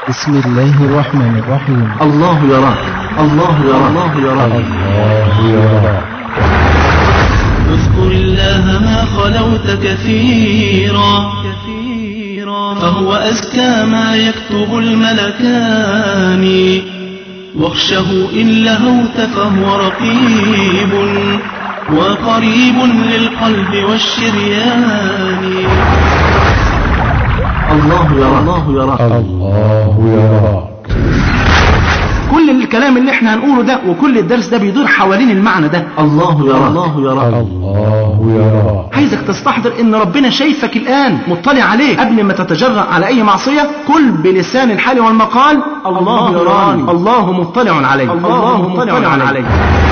بسم الله الرحمن الرحيم الله يراك الله يراك الله يراك الله يراك اذكر الله ما خلوت كثيرا كثيرا فهو أزكى ما يكتب الملكان واخشه إن لهوت فهو رقيب وقريب للقلب والشريان الله يراك الله يراك الله يراك كل الكلام اللي احنا هنقوله ده وكل الدرس ده بيدور حوالين المعنى ده الله يراك الله يراك الله يراك عايزك تستحضر ان ربنا شايفك الان مطلع عليك قبل ما تتجرأ على اي معصية كل بلسان الحال والمقال الله يراني الله مطلع علي الله مطلع علي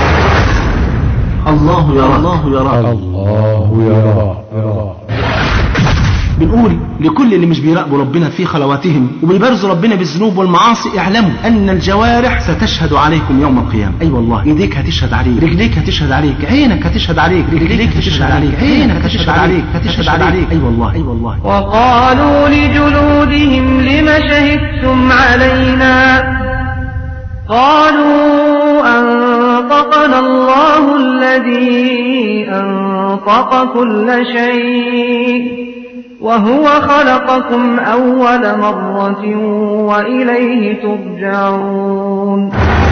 الله يراك الله يراك الله يراك بنقول لكل اللي مش بيراقبوا ربنا في خلواتهم وبيبرزوا ربنا بالذنوب والمعاصي اعلموا ان الجوارح ستشهد عليكم يوم القيامه اي أيوة والله ايديك هتشهد عليك رجليك هتشهد عليك عينك هتشهد عليك رجليك هتشهد عليك عينك هتشهد عليك هتشهد عليك اي والله اي والله وقالوا لجلودهم لم شهدتم علينا قالوا أنطقنا الله الذي أنطق كل شيء وهو خلقكم أول مرة وإليه ترجعون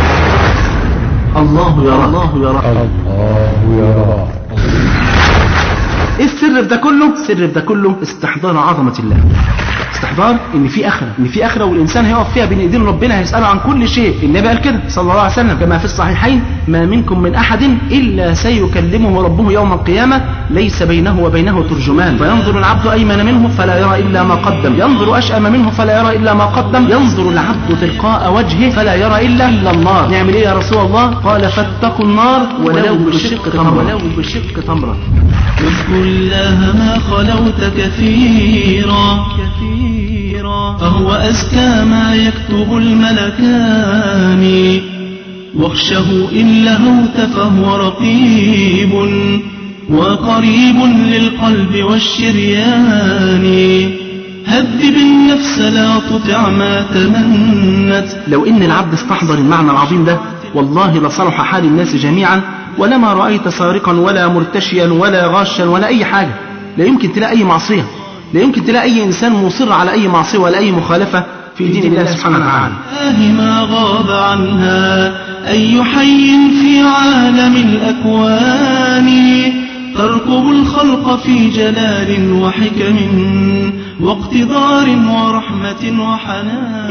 الله يراك الله يراك الله يراك ايه السر في ده كله السر في ده كله استحضار عظمة الله استحضار ان في اخره ان في اخره والانسان هيقف فيها بين ايدين ربنا هيساله عن كل شيء النبي قال كده صلى الله عليه وسلم كما في الصحيحين ما منكم من احد الا سيكلمه ربه يوم القيامه ليس بينه وبينه ترجمان فينظر العبد ايمن منه فلا يرى الا ما قدم ينظر اشأم منه فلا يرى الا ما قدم ينظر العبد تلقاء وجهه فلا يرى الا الا النار نعمل ايه يا رسول الله قال فاتقوا النار ولو بشق تمره ولو بشق تمره اذكر الله ما خلوت كثيرا كثيرا فهو أزكى ما يكتب الملكان واخشه إن لهوت فهو رقيب وقريب للقلب والشريان هذب النفس لا تطع ما تمنت لو ان العبد استحضر المعنى العظيم ده والله لصلح حال الناس جميعا ولما رأيت سارقا ولا مرتشيا ولا غاشا ولا أي حاجة لا يمكن تلاقي أي معصية لا يمكن تلاقي أي إنسان مصر على أي معصية ولا أي مخالفة في دين الله سبحانه وتعالى الله ما غاب عنها أي حي في عالم الأكوان ترقب الخلق في جلال وحكم واقتدار ورحمة وحنان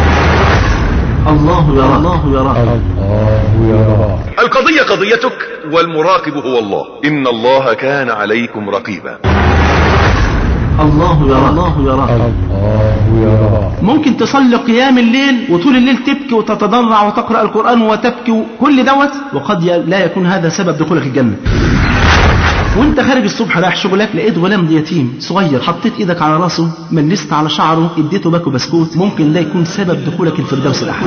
الله يرى الله يرى الله يراك القضية قضيتك والمراقب هو الله إن الله كان عليكم رقيبا الله يرى الله يرى الله يراك ممكن تصلي قيام الليل وطول الليل تبكي وتتضرع وتقرأ القرآن وتبكي كل دوت وقد ي- لا يكون هذا سبب دخولك الجنة وانت خارج الصبح رايح شغلك لقيت غلام يتيم صغير حطيت ايدك على راسه ملست على شعره اديته باكو بسكوت ممكن ده يكون سبب دخولك الفردوس الاعلى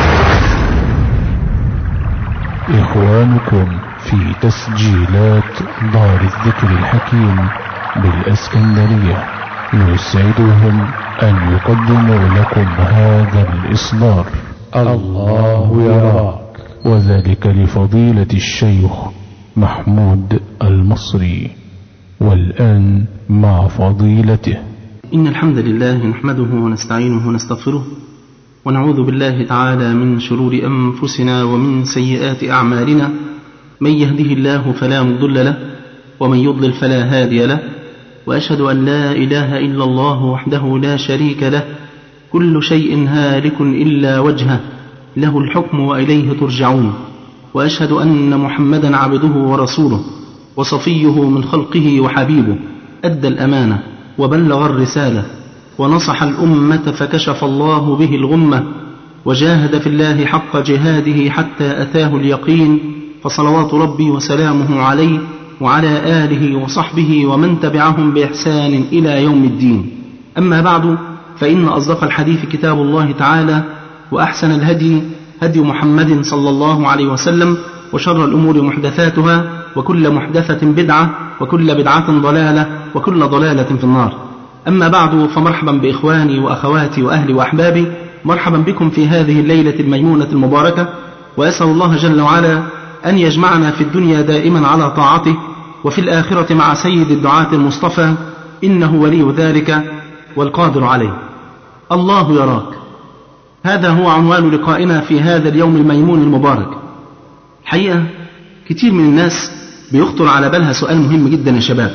إخوانكم في تسجيلات دار الذكر الحكيم بالإسكندرية يسعدهم أن يقدموا لكم هذا الإصدار الله يراك وذلك لفضيلة الشيخ محمود المصري والآن مع فضيلته إن الحمد لله نحمده ونستعينه ونستغفره ونعوذ بالله تعالى من شرور أنفسنا ومن سيئات أعمالنا من يهده الله فلا مضل له ومن يضلل فلا هادي له وأشهد أن لا إله إلا الله وحده لا شريك له كل شيء هالك إلا وجهه له الحكم وإليه ترجعون وأشهد أن محمدا عبده ورسوله وصفيه من خلقه وحبيبه أدى الأمانة وبلغ الرسالة ونصح الأمة فكشف الله به الغمة وجاهد في الله حق جهاده حتى أتاه اليقين فصلوات ربي وسلامه عليه وعلى آله وصحبه ومن تبعهم بإحسان إلى يوم الدين أما بعد فإن أصدق الحديث كتاب الله تعالى وأحسن الهدي هدي محمد صلى الله عليه وسلم وشر الأمور محدثاتها وكل محدثة بدعة وكل بدعة ضلالة وكل ضلالة في النار أما بعد فمرحبا بإخواني وأخواتي وأهلي وأحبابي مرحبا بكم في هذه الليلة الميمونة المباركة وأسأل الله جل وعلا أن يجمعنا في الدنيا دائما على طاعته وفي الآخرة مع سيد الدعاة المصطفى إنه ولي ذلك والقادر عليه الله يراك هذا هو عنوان لقائنا في هذا اليوم الميمون المبارك الحقيقة كتير من الناس بيخطر على بالها سؤال مهم جدا يا شباب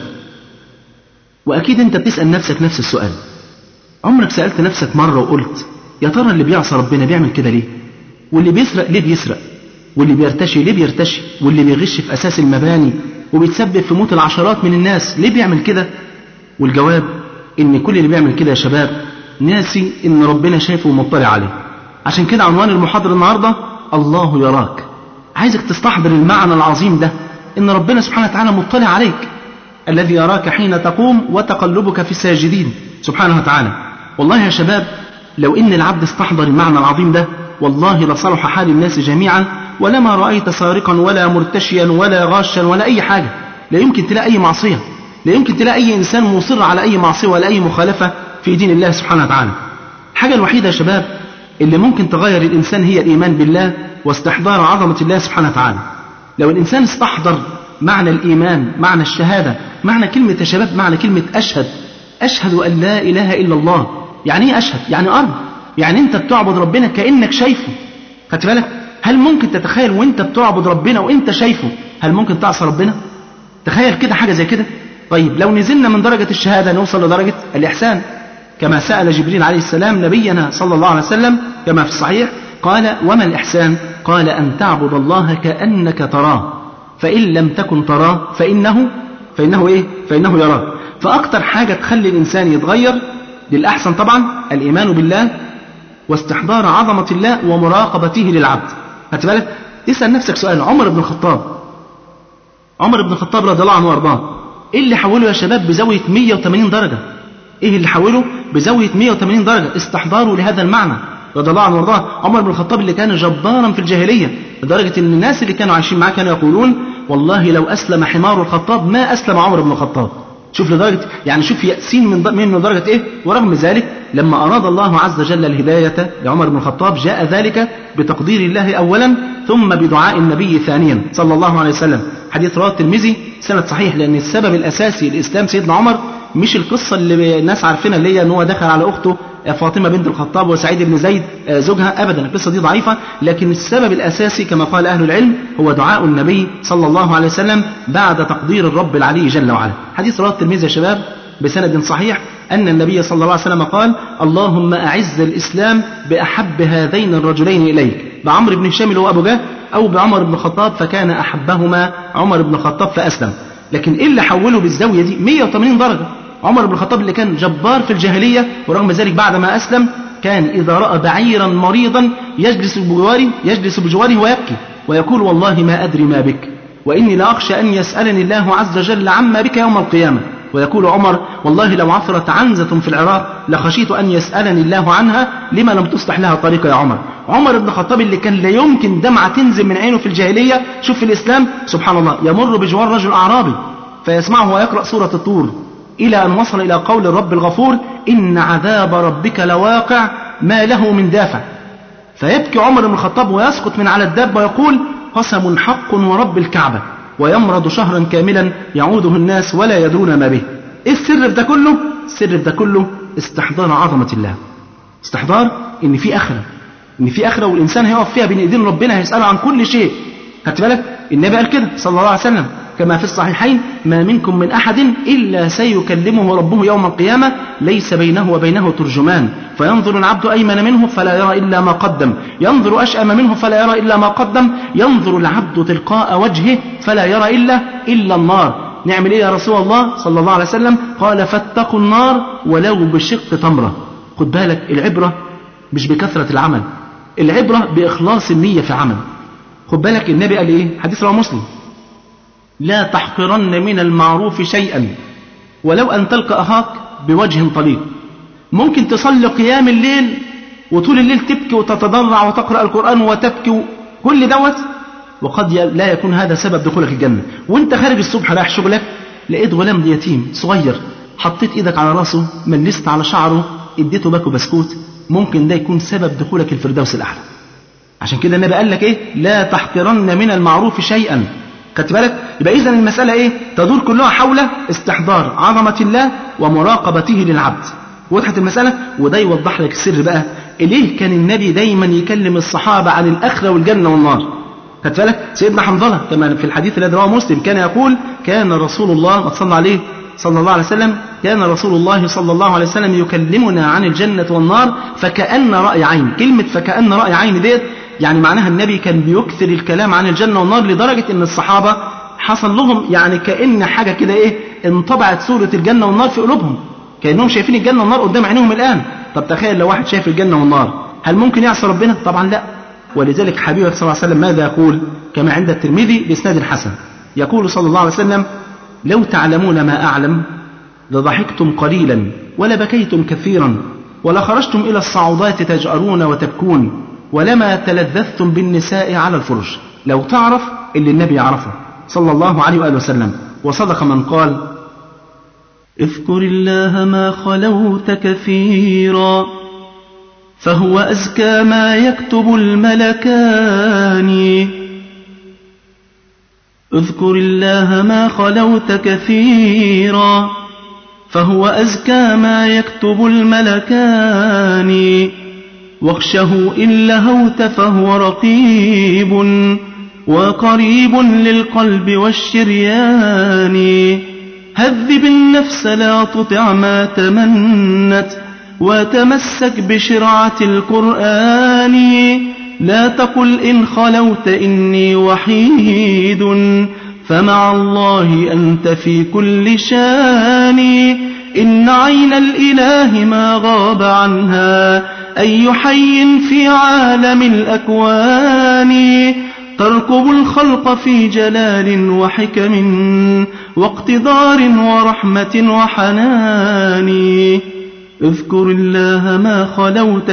وأكيد أنت بتسأل نفسك نفس السؤال عمرك سألت نفسك مرة وقلت يا ترى اللي بيعصى ربنا بيعمل كده ليه واللي بيسرق ليه بيسرق واللي بيرتشي ليه بيرتشي واللي بيغش في أساس المباني وبيتسبب في موت العشرات من الناس ليه بيعمل كده والجواب إن كل اللي بيعمل كده يا شباب ناسي إن ربنا شايفه ومطلع عليه عشان كده عنوان المحاضرة النهاردة الله يراك عايزك تستحضر المعنى العظيم ده إن ربنا سبحانه وتعالى مطلع عليك الذي يراك حين تقوم وتقلبك في الساجدين سبحانه وتعالى والله يا شباب لو إن العبد استحضر المعنى العظيم ده والله لصلح حال الناس جميعا ولما رأيت سارقا ولا مرتشيا ولا غاشا ولا أي حاجة لا يمكن تلاقي أي معصية لا يمكن تلاقي أي إنسان مصر على أي معصية ولا أي مخالفة في دين الله سبحانه وتعالى الحاجة الوحيدة يا شباب اللي ممكن تغير الإنسان هي الإيمان بالله واستحضار عظمة الله سبحانه وتعالى لو الإنسان استحضر معنى الإيمان معنى الشهادة معنى كلمة يا شباب معنى كلمة أشهد أشهد أن لا إله إلا الله يعني إيه أشهد يعني أرض يعني أنت بتعبد ربنا كأنك شايفه خدت بالك هل ممكن تتخيل وأنت بتعبد ربنا وأنت شايفه هل ممكن تعصى ربنا تخيل كده حاجة زي كده طيب لو نزلنا من درجة الشهادة نوصل لدرجة الإحسان كما سأل جبريل عليه السلام نبينا صلى الله عليه وسلم كما في الصحيح قال وما الإحسان قال أن تعبد الله كأنك تراه فإن لم تكن تراه فإنه فإنه إيه فإنه يراك فأكتر حاجة تخلي الإنسان يتغير للأحسن طبعا الإيمان بالله واستحضار عظمة الله ومراقبته للعبد خدت بالك تسأل نفسك سؤال عمر بن الخطاب عمر بن الخطاب رضي الله عنه وارضاه ايه اللي حوله يا شباب بزاوية 180 درجة ايه اللي حوله بزاوية 180 درجة استحضاره لهذا المعنى رضي الله عنه وارضاه عمر بن الخطاب اللي كان جبارا في الجاهلية لدرجة ان الناس اللي كانوا عايشين معاه كانوا يقولون والله لو اسلم حمار الخطاب ما اسلم عمر بن الخطاب شوف لدرجة يعني شوف يأسين من منه درجة إيه ورغم ذلك لما أراد الله عز وجل الهداية لعمر بن الخطاب جاء ذلك بتقدير الله أولا ثم بدعاء النبي ثانيا صلى الله عليه وسلم حديث رواه الترمذي سند صحيح لأن السبب الأساسي لإسلام سيدنا عمر مش القصة اللي الناس عارفينها اللي هي أن هو دخل على أخته فاطمة بنت الخطاب وسعيد بن زيد زوجها أبدا القصة دي ضعيفة لكن السبب الأساسي كما قال أهل العلم هو دعاء النبي صلى الله عليه وسلم بعد تقدير الرب العلي جل وعلا حديث رواه الترمذي يا شباب بسند صحيح أن النبي صلى الله عليه وسلم قال اللهم أعز الإسلام بأحب هذين الرجلين إليك بعمر بن هشام اللي هو أبو جهل أو بعمر بن الخطاب فكان أحبهما عمر بن الخطاب فأسلم لكن إيه اللي حوله بالزاوية دي 180 درجة عمر بن الخطاب اللي كان جبار في الجاهلية ورغم ذلك بعد ما أسلم كان إذا رأى بعيرا مريضا يجلس بجواره يجلس بجواره ويبكي ويقول والله ما أدري ما بك وإني لأخشى أن يسألني الله عز وجل عما بك يوم القيامة ويقول عمر والله لو عثرت عنزة في العراق لخشيت أن يسألني الله عنها لما لم تصلح لها طريقة يا عمر عمر بن الخطاب اللي كان لا يمكن دمعة تنزل من عينه في الجاهلية شوف في الإسلام سبحان الله يمر بجوار رجل أعرابي فيسمعه ويقرأ سورة الطور إلى أن وصل إلى قول الرب الغفور إن عذاب ربك لواقع ما له من دافع فيبكي عمر بن الخطاب ويسقط من على الدابة ويقول قسم حق ورب الكعبة ويمرض شهرا كاملا يعوده الناس ولا يدرون ما به ايه السر في ده كله السر في ده كله استحضار عظمة الله استحضار ان في اخرة ان في اخرة والانسان هيقف فيها بين ايدين ربنا هيسأله عن كل شيء خدت بالك النبي قال كده صلى الله عليه وسلم كما في الصحيحين ما منكم من أحد إلا سيكلمه ربه يوم القيامة ليس بينه وبينه ترجمان فينظر العبد أيمن منه فلا يرى إلا ما قدم ينظر أشأم منه فلا يرى إلا ما قدم ينظر العبد تلقاء وجهه فلا يرى إلا إلا النار نعمل إيه يا رسول الله صلى الله عليه وسلم قال فاتقوا النار ولو بشق تمرة خد بالك العبرة مش بكثرة العمل العبرة بإخلاص النية في عمل خد بالك النبي قال إيه حديث رواه مسلم لا تحقرن من المعروف شيئا ولو أن تلقى أخاك بوجه طليق ممكن تصلي قيام الليل وطول الليل تبكي وتتضرع وتقرأ القرآن وتبكي كل دوت وقد لا يكون هذا سبب دخولك الجنة وانت خارج الصبح رايح شغلك لقيت غلام يتيم صغير حطيت ايدك على راسه ملست على شعره اديته باكو بسكوت ممكن ده يكون سبب دخولك الفردوس الأعلى عشان كده النبي قال لك ايه لا تحقرن من المعروف شيئا خدت بالك يبقى اذا المساله ايه تدور كلها حول استحضار عظمه الله ومراقبته للعبد وضحت المساله وده يوضح لك السر بقى ليه كان النبي دايما يكلم الصحابه عن الاخره والجنه والنار خدت بالك سيدنا حنظله كما في الحديث الذي رواه مسلم كان يقول كان رسول الله ما صلى عليه صلى الله عليه وسلم كان رسول الله صلى الله عليه وسلم يكلمنا عن الجنة والنار فكأن رأي عين كلمة فكأن رأي عين ديت يعني معناها النبي كان بيكثر الكلام عن الجنة والنار لدرجة ان الصحابة حصل لهم يعني كأن حاجة كده ايه انطبعت صورة الجنة والنار في قلوبهم كأنهم شايفين الجنة والنار قدام عينهم الآن طب تخيل لو واحد شايف الجنة والنار هل ممكن يعصي ربنا طبعا لا ولذلك حبيبك صلى الله عليه وسلم ماذا يقول كما عند الترمذي بإسناد حسن يقول صلى الله عليه وسلم لو تعلمون ما أعلم لضحكتم قليلا ولبكيتم كثيرا ولخرجتم إلى الصعودات تجأرون وتبكون ولما تلذذتم بالنساء على الفرش لو تعرف اللي النبي يعرفه صلى الله عليه وآله وسلم وصدق من قال اذكر الله ما خلوت كثيرا فهو أزكى ما يكتب الملكان اذكر الله ما خلوت كثيرا فهو أزكى ما يكتب الملكان واخشه إن لهوت فهو رقيب وقريب للقلب والشريان هذب النفس لا تطع ما تمنت وتمسك بشرعة القرآن لا تقل إن خلوت إني وحيد فمع الله أنت في كل شان إن عين الإله ما غاب عنها أي حي في عالم الأكوان تركب الخلق في جلال وحكم واقتدار ورحمة وحنان اذكر الله ما خلوت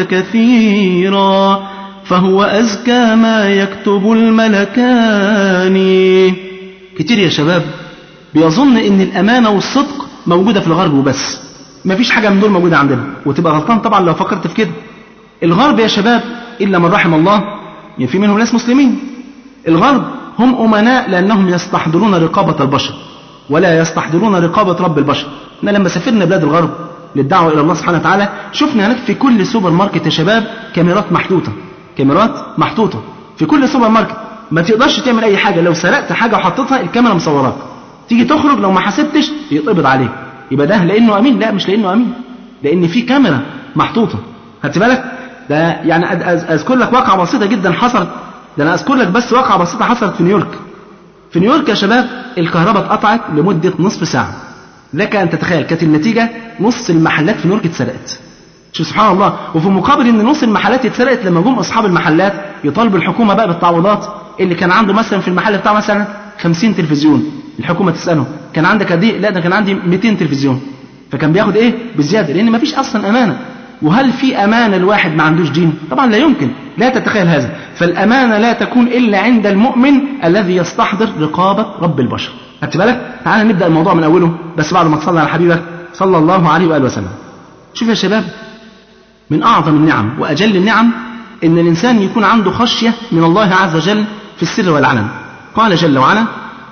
كثيرا فهو أزكى ما يكتب الملكان كتير يا شباب بيظن ان الامانه والصدق موجوده في الغرب وبس مفيش حاجه من دول موجوده عندنا وتبقى غلطان طبعا لو فكرت في كده الغرب يا شباب الا من رحم الله يعني في منهم ناس مسلمين الغرب هم امناء لانهم يستحضرون رقابه البشر ولا يستحضرون رقابه رب البشر احنا لما سافرنا بلاد الغرب للدعوه الى الله سبحانه وتعالى شفنا هناك في كل سوبر ماركت يا شباب كاميرات محطوطه كاميرات محطوطه في كل سوبر ماركت ما تقدرش تعمل اي حاجه لو سرقت حاجه وحطيتها الكاميرا مصوراك تيجي تخرج لو ما حسبتش يتقبض عليك يبقى ده لانه امين لا مش لانه امين لان في كاميرا محطوطه خدت بالك ده يعني اذكر لك واقعه بسيطه جدا حصلت ده انا اذكر لك بس واقعه بسيطه حصلت في نيويورك في نيويورك يا شباب الكهرباء اتقطعت لمده نصف ساعه لك ان تتخيل كانت النتيجه نص المحلات في نيويورك اتسرقت شوف سبحان الله وفي مقابل ان نص المحلات اتسرقت لما جم اصحاب المحلات يطالبوا الحكومه بقى بالتعويضات اللي كان عنده مثلا في المحل بتاعه مثلا 50 تلفزيون الحكومه تساله كان عندك قد ايه لا ده كان عندي 200 تلفزيون فكان بياخد ايه بزياده لان مفيش اصلا امانه وهل في امانه الواحد ما عندوش دين طبعا لا يمكن لا تتخيل هذا فالامانه لا تكون الا عند المؤمن الذي يستحضر رقابه رب البشر خدت بالك تعال نبدا الموضوع من اوله بس بعد ما تصلي على حبيبك صلى الله عليه واله وسلم شوف يا شباب من اعظم النعم واجل النعم ان الانسان يكون عنده خشيه من الله عز وجل في السر والعلن قال جل وعلا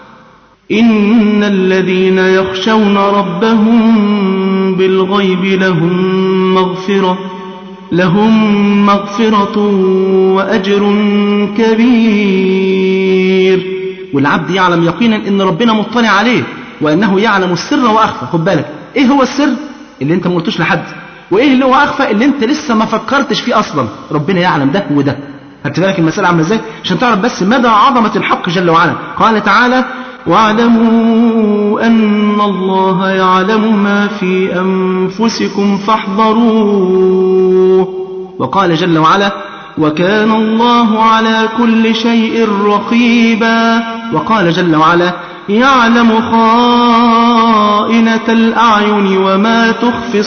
إن الذين يخشون ربهم بالغيب لهم مغفرة لهم مغفرة وأجر كبير والعبد يعلم يقينا ان ربنا مطلع عليه وانه يعلم السر واخفى خد بالك ايه هو السر اللي انت ما قلتوش لحد وايه اللي هو اخفى اللي انت لسه ما فكرتش فيه اصلا ربنا يعلم ده وده خدت بالك المسألة عاملة ازاي عشان تعرف بس مدى عظمة الحق جل وعلا قال تعالى واعلموا أن الله يعلم ما في أنفسكم فاحذروه وقال جل وعلا وكان الله على كل شيء رقيبا وقال جل وعلا يعلم خائنة الأعين وما تخفي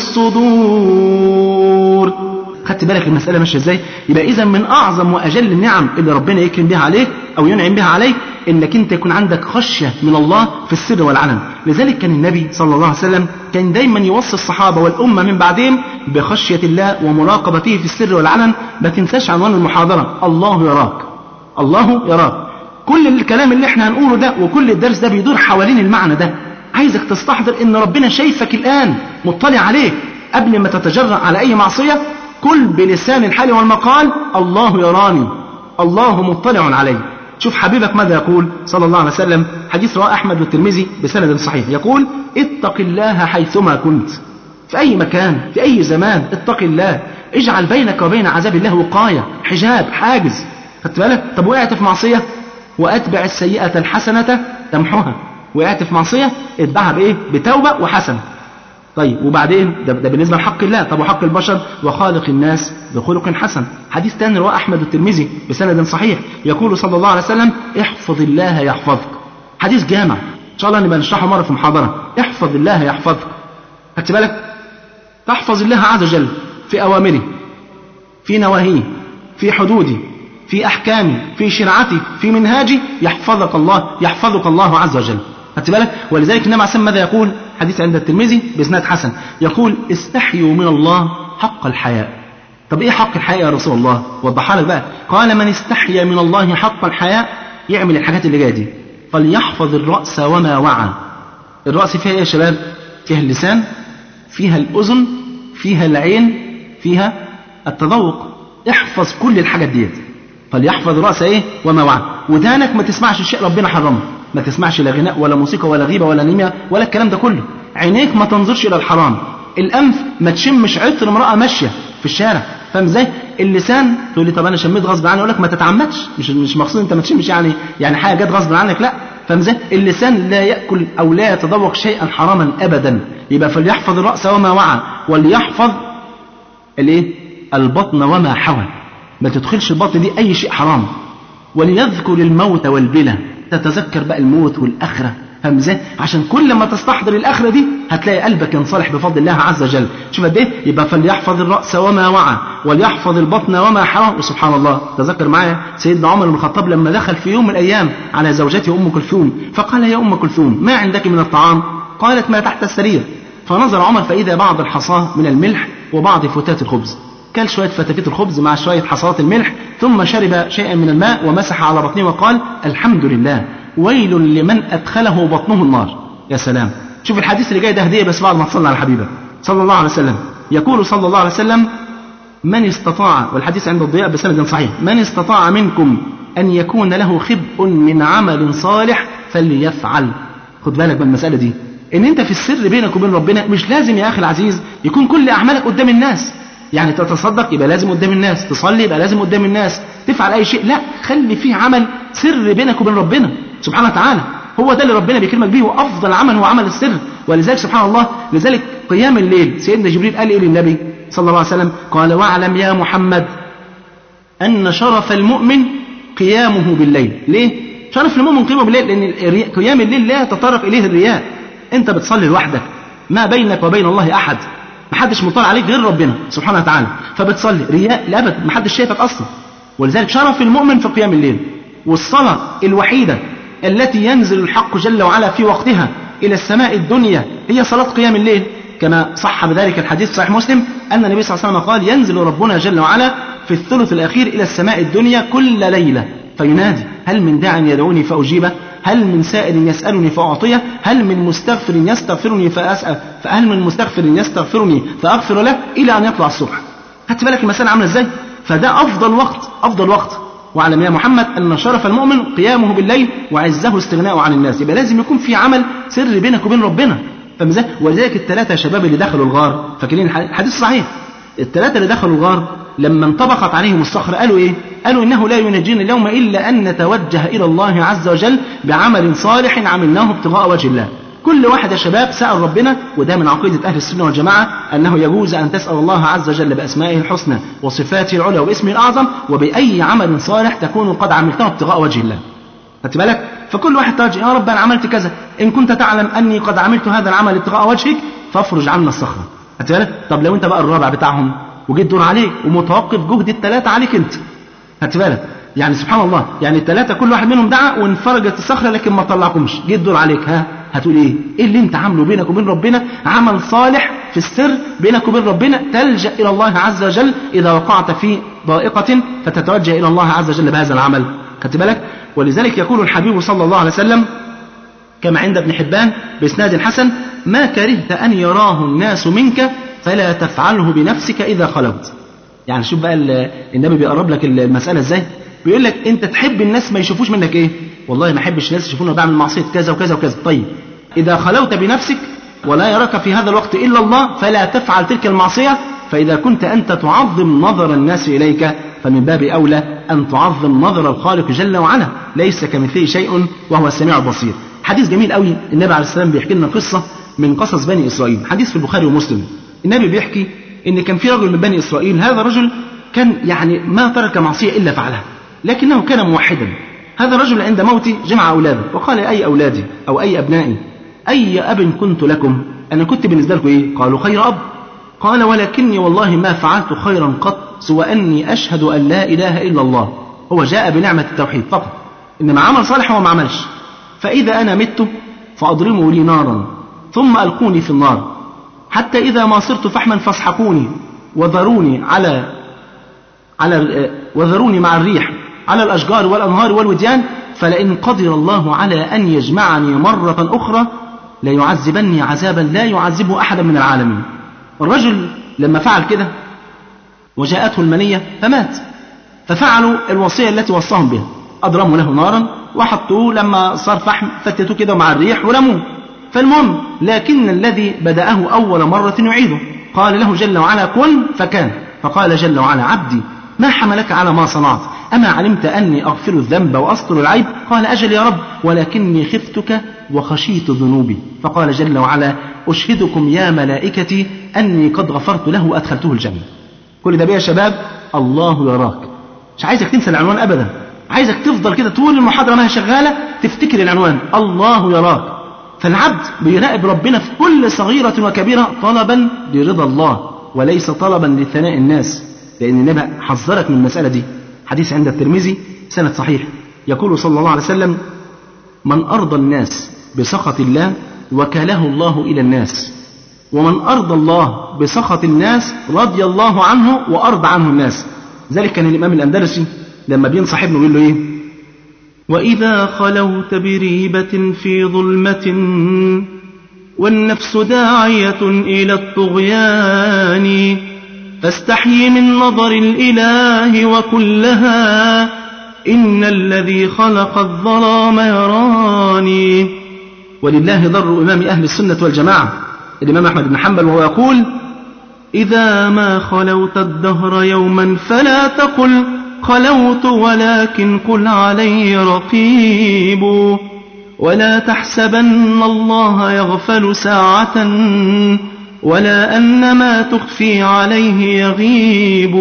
الصدور خدت بالك المسألة ماشية ازاي يبقى إذا من أعظم وأجل النعم اللي ربنا يكرم بها عليك أو ينعم بها عليك إنك أنت يكون عندك خشية من الله في السر والعلن لذلك كان النبي صلى الله عليه وسلم كان دايما يوصي الصحابة والأمة من بعدهم بخشية الله ومراقبته في السر والعلن ما تنساش عنوان المحاضرة الله يراك الله يراك كل الكلام اللي احنا هنقوله ده وكل الدرس ده بيدور حوالين المعنى ده عايزك تستحضر ان ربنا شايفك الان مطلع عليك قبل ما تتجرأ على اي معصية كل بلسان الحال والمقال الله يراني الله مطلع علي شوف حبيبك ماذا يقول صلى الله عليه وسلم حديث رواه أحمد والترمذي بسند صحيح يقول اتق الله حيثما كنت في أي مكان في أي زمان اتق الله اجعل بينك وبين عذاب الله وقاية حجاب حاجز خدت بالك طب وقعت في معصية وأتبع السيئة الحسنة تمحوها وقعت في معصية اتبعها بإيه بتوبة وحسنة طيب وبعدين ده, ده بالنسبة لحق الله طب وحق البشر وخالق الناس بخلق حسن حديث تاني رواه أحمد والترمذي بسند صحيح يقول صلى الله عليه وسلم احفظ الله يحفظك حديث جامع إن شاء الله نبقى نشرحه مرة في محاضرة احفظ الله يحفظك خدت بالك تحفظ الله عز وجل في أوامره في نواهيه في حدوده في أحكامه في شرعته في منهاجه يحفظك الله يحفظك الله عز وجل خدت بالك ولذلك النبي عليه ماذا يقول حديث عند الترمذي بإسناد حسن يقول استحيوا من الله حق الحياء طب ايه حق الحياء يا رسول الله وضحها لك بقى قال من استحيا من الله حق الحياء يعمل الحاجات اللي جايه دي فليحفظ الرأس وما وعى الرأس فيها ايه يا شباب فيها اللسان فيها الأذن فيها العين فيها التذوق احفظ كل الحاجات ديت فليحفظ الرأس ايه وما وعى ودانك ما تسمعش الشيء ربنا حرمه ما تسمعش لا غناء ولا موسيقى ولا غيبة ولا نمية ولا الكلام ده كله عينيك ما تنظرش إلى الحرام الأنف ما تشمش عطر امرأة ماشية في الشارع فاهم ازاي اللسان تقول لي طب انا شميت غصب عني اقول لك ما تتعمدش مش مش مقصود انت ما تشمش يعني يعني حاجه جت غصب عنك لا فاهم ازاي اللسان لا ياكل او لا يتذوق شيئا حراما ابدا يبقى فليحفظ الراس وما وعى وليحفظ الايه البطن وما حوى ما تدخلش البطن دي اي شيء حرام وليذكر الموت والبلى تتذكر بقى الموت والآخرة فاهم ازاي؟ عشان كل ما تستحضر الآخرة دي هتلاقي قلبك ينصلح بفضل الله عز وجل شوف قد ايه يبقى فليحفظ الرأس وما وعى وليحفظ البطن وما حوى وسبحان الله تذكر معايا سيدنا عمر بن الخطاب لما دخل في يوم من الأيام على زوجته أم كلثوم فقال يا أم كلثوم ما عندك من الطعام قالت ما تحت السرير فنظر عمر فإذا بعض الحصاة من الملح وبعض فتات الخبز كل شوية فتافيت الخبز مع شوية حصوات الملح ثم شرب شيئا من الماء ومسح على بطنه وقال الحمد لله ويل لمن أدخله بطنه النار يا سلام شوف الحديث اللي جاي ده هدية بس بعد ما تصلى على حبيبه صلى الله عليه وسلم يقول صلى الله عليه وسلم من استطاع والحديث عند الضياء بسند صحيح من استطاع منكم أن يكون له خبء من عمل صالح فليفعل خد بالك من المسألة دي ان انت في السر بينك وبين ربنا مش لازم يا اخي العزيز يكون كل اعمالك قدام الناس يعني تتصدق يبقى لازم قدام الناس تصلي يبقى لازم قدام الناس تفعل اي شيء لا خلي فيه عمل سر بينك وبين ربنا سبحانه وتعالى هو ده اللي ربنا بيكرمك بيه وافضل عمل هو عمل السر ولذلك سبحان الله لذلك قيام الليل سيدنا جبريل قال ايه للنبي صلى الله عليه وسلم قال واعلم يا محمد ان شرف المؤمن قيامه بالليل ليه شرف المؤمن قيامه بالليل لان قيام الليل لا يتطرق اليه الرياء انت بتصلي لوحدك ما بينك وبين الله احد محدش مطلع عليك غير ربنا سبحانه وتعالى فبتصلي رياء لابد محدش شايفك اصلا ولذلك شرف المؤمن في قيام الليل والصلاة الوحيدة التي ينزل الحق جل وعلا في وقتها إلى السماء الدنيا هي صلاة قيام الليل كما صح بذلك الحديث صحيح مسلم أن النبي صلى الله عليه وسلم قال ينزل ربنا جل وعلا في الثلث الأخير إلى السماء الدنيا كل ليلة فينادي هل من داع يدعوني فأجيبه هل من سائل يسألني فأعطيه هل من مستغفر يستغفرني فأسأل فهل من مستغفر يستغفرني فأغفر له إلى أن يطلع الصبح خدت بالك المسألة عاملة إزاي فده أفضل وقت أفضل وقت واعلم يا محمد أن شرف المؤمن قيامه بالليل وعزه استغناؤه عن الناس يبقى لازم يكون في عمل سر بينك وبين ربنا فاهم ازاي ولذلك الثلاثة شباب اللي دخلوا الغار فاكرين الحديث صحيح الثلاثة اللي دخلوا الغار لما انطبقت عليهم الصخرة قالوا ايه قالوا انه لا ينجينا اليوم الا ان نتوجه الى الله عز وجل بعمل صالح عملناه ابتغاء وجه الله كل واحد يا شباب سأل ربنا وده من عقيدة أهل السنة والجماعة أنه يجوز أن تسأل الله عز وجل بأسمائه الحسنى وصفاته العلى وباسمه الأعظم وبأي عمل صالح تكون قد عملته ابتغاء وجه الله خدت بالك فكل واحد توجه يا رب أنا عملت كذا إن كنت تعلم أني قد عملت هذا العمل ابتغاء وجهك فافرج عنا الصخرة خدت بالك طب لو أنت بقى الرابع بتاعهم وجيت دور عليك ومتوقف جهد الثلاثة عليك أنت خدت بالك يعني سبحان الله يعني الثلاثة كل واحد منهم دعا وانفرجت الصخرة لكن ما طلعكمش جيت دور عليك ها هتقول ايه ايه اللي انت عامله بينك وبين ربنا عمل صالح في السر بينك وبين ربنا تلجا الى الله عز وجل اذا وقعت في ضائقه فتتوجه الى الله عز وجل بهذا العمل خدت بالك ولذلك يقول الحبيب صلى الله عليه وسلم كما عند ابن حبان باسناد حسن ما كرهت ان يراه الناس منك فلا تفعله بنفسك اذا خلوت يعني شوف بقى النبي بيقرب لك المساله ازاي بيقول لك انت تحب الناس ما يشوفوش منك ايه والله ما احبش الناس يشوفوني بعمل معصيه كذا وكذا وكذا طيب اذا خلوت بنفسك ولا يراك في هذا الوقت الا الله فلا تفعل تلك المعصيه فاذا كنت انت تعظم نظر الناس اليك فمن باب اولى ان تعظم نظر الخالق جل وعلا ليس كمثله شيء وهو السميع البصير حديث جميل قوي النبي عليه السلام بيحكي لنا قصه من قصص بني اسرائيل حديث في البخاري ومسلم النبي بيحكي ان كان في رجل من بني اسرائيل هذا الرجل كان يعني ما ترك معصيه الا فعلها لكنه كان موحدا هذا الرجل عند موته جمع اولاده وقال اي اولادي او اي ابنائي اي اب كنت لكم انا كنت بالنسبه لكم ايه قالوا خير اب قال ولكني والله ما فعلت خيرا قط سوى اني اشهد ان لا اله الا الله هو جاء بنعمه التوحيد فقط انما عمل صالح هو ما عملش فاذا انا مت فاضرموا لي نارا ثم القوني في النار حتى إذا ما صرت فحما فاسحقوني وذروني على على وذروني مع الريح على الأشجار والأنهار والوديان فلئن قدر الله على أن يجمعني مرة أخرى ليعذبني عذابا لا يعذبه أحدا من العالمين الرجل لما فعل كده وجاءته المنية فمات ففعلوا الوصية التي وصاهم بها أضرموا له نارا وحطوه لما صار فحم فتتوه كده مع الريح ورموه فالمهم لكن الذي بدأه أول مرة يعيده قال له جل وعلا كن فكان فقال جل وعلا عبدي ما حملك على ما صنعت أما علمت أني أغفر الذنب وأستر العيب قال أجل يا رب ولكني خفتك وخشيت ذنوبي فقال جل وعلا أشهدكم يا ملائكتي أني قد غفرت له وأدخلته الجنة كل ده بيه يا شباب الله يراك مش عايزك تنسى العنوان أبدا عايزك تفضل كده طول المحاضرة ما هي شغالة تفتكر العنوان الله يراك فالعبد بيراقب ربنا في كل صغيرة وكبيرة طلبا لرضا الله وليس طلبا لثناء الناس لأن النبي حذرك من المسألة دي حديث عند الترمذي سند صحيح يقول صلى الله عليه وسلم من أرضى الناس بسخط الله وكاله الله إلى الناس ومن أرضى الله بسخط الناس رضي الله عنه وأرضى عنه الناس ذلك كان الإمام الأندلسي لما بينصح ابنه بيقول له إيه وإذا خلوت بريبة في ظلمة والنفس داعية إلى الطغيان فاستحي من نظر الإله وكلها إن الذي خلق الظلام يراني ولله ضر إمام أهل السنة والجماعة الإمام أحمد بن حنبل وهو يقول إذا ما خلوت الدهر يوما فلا تقل خلوت ولكن قل علي رقيب ولا تحسبن الله يغفل ساعة ولا أن ما تخفي عليه يغيب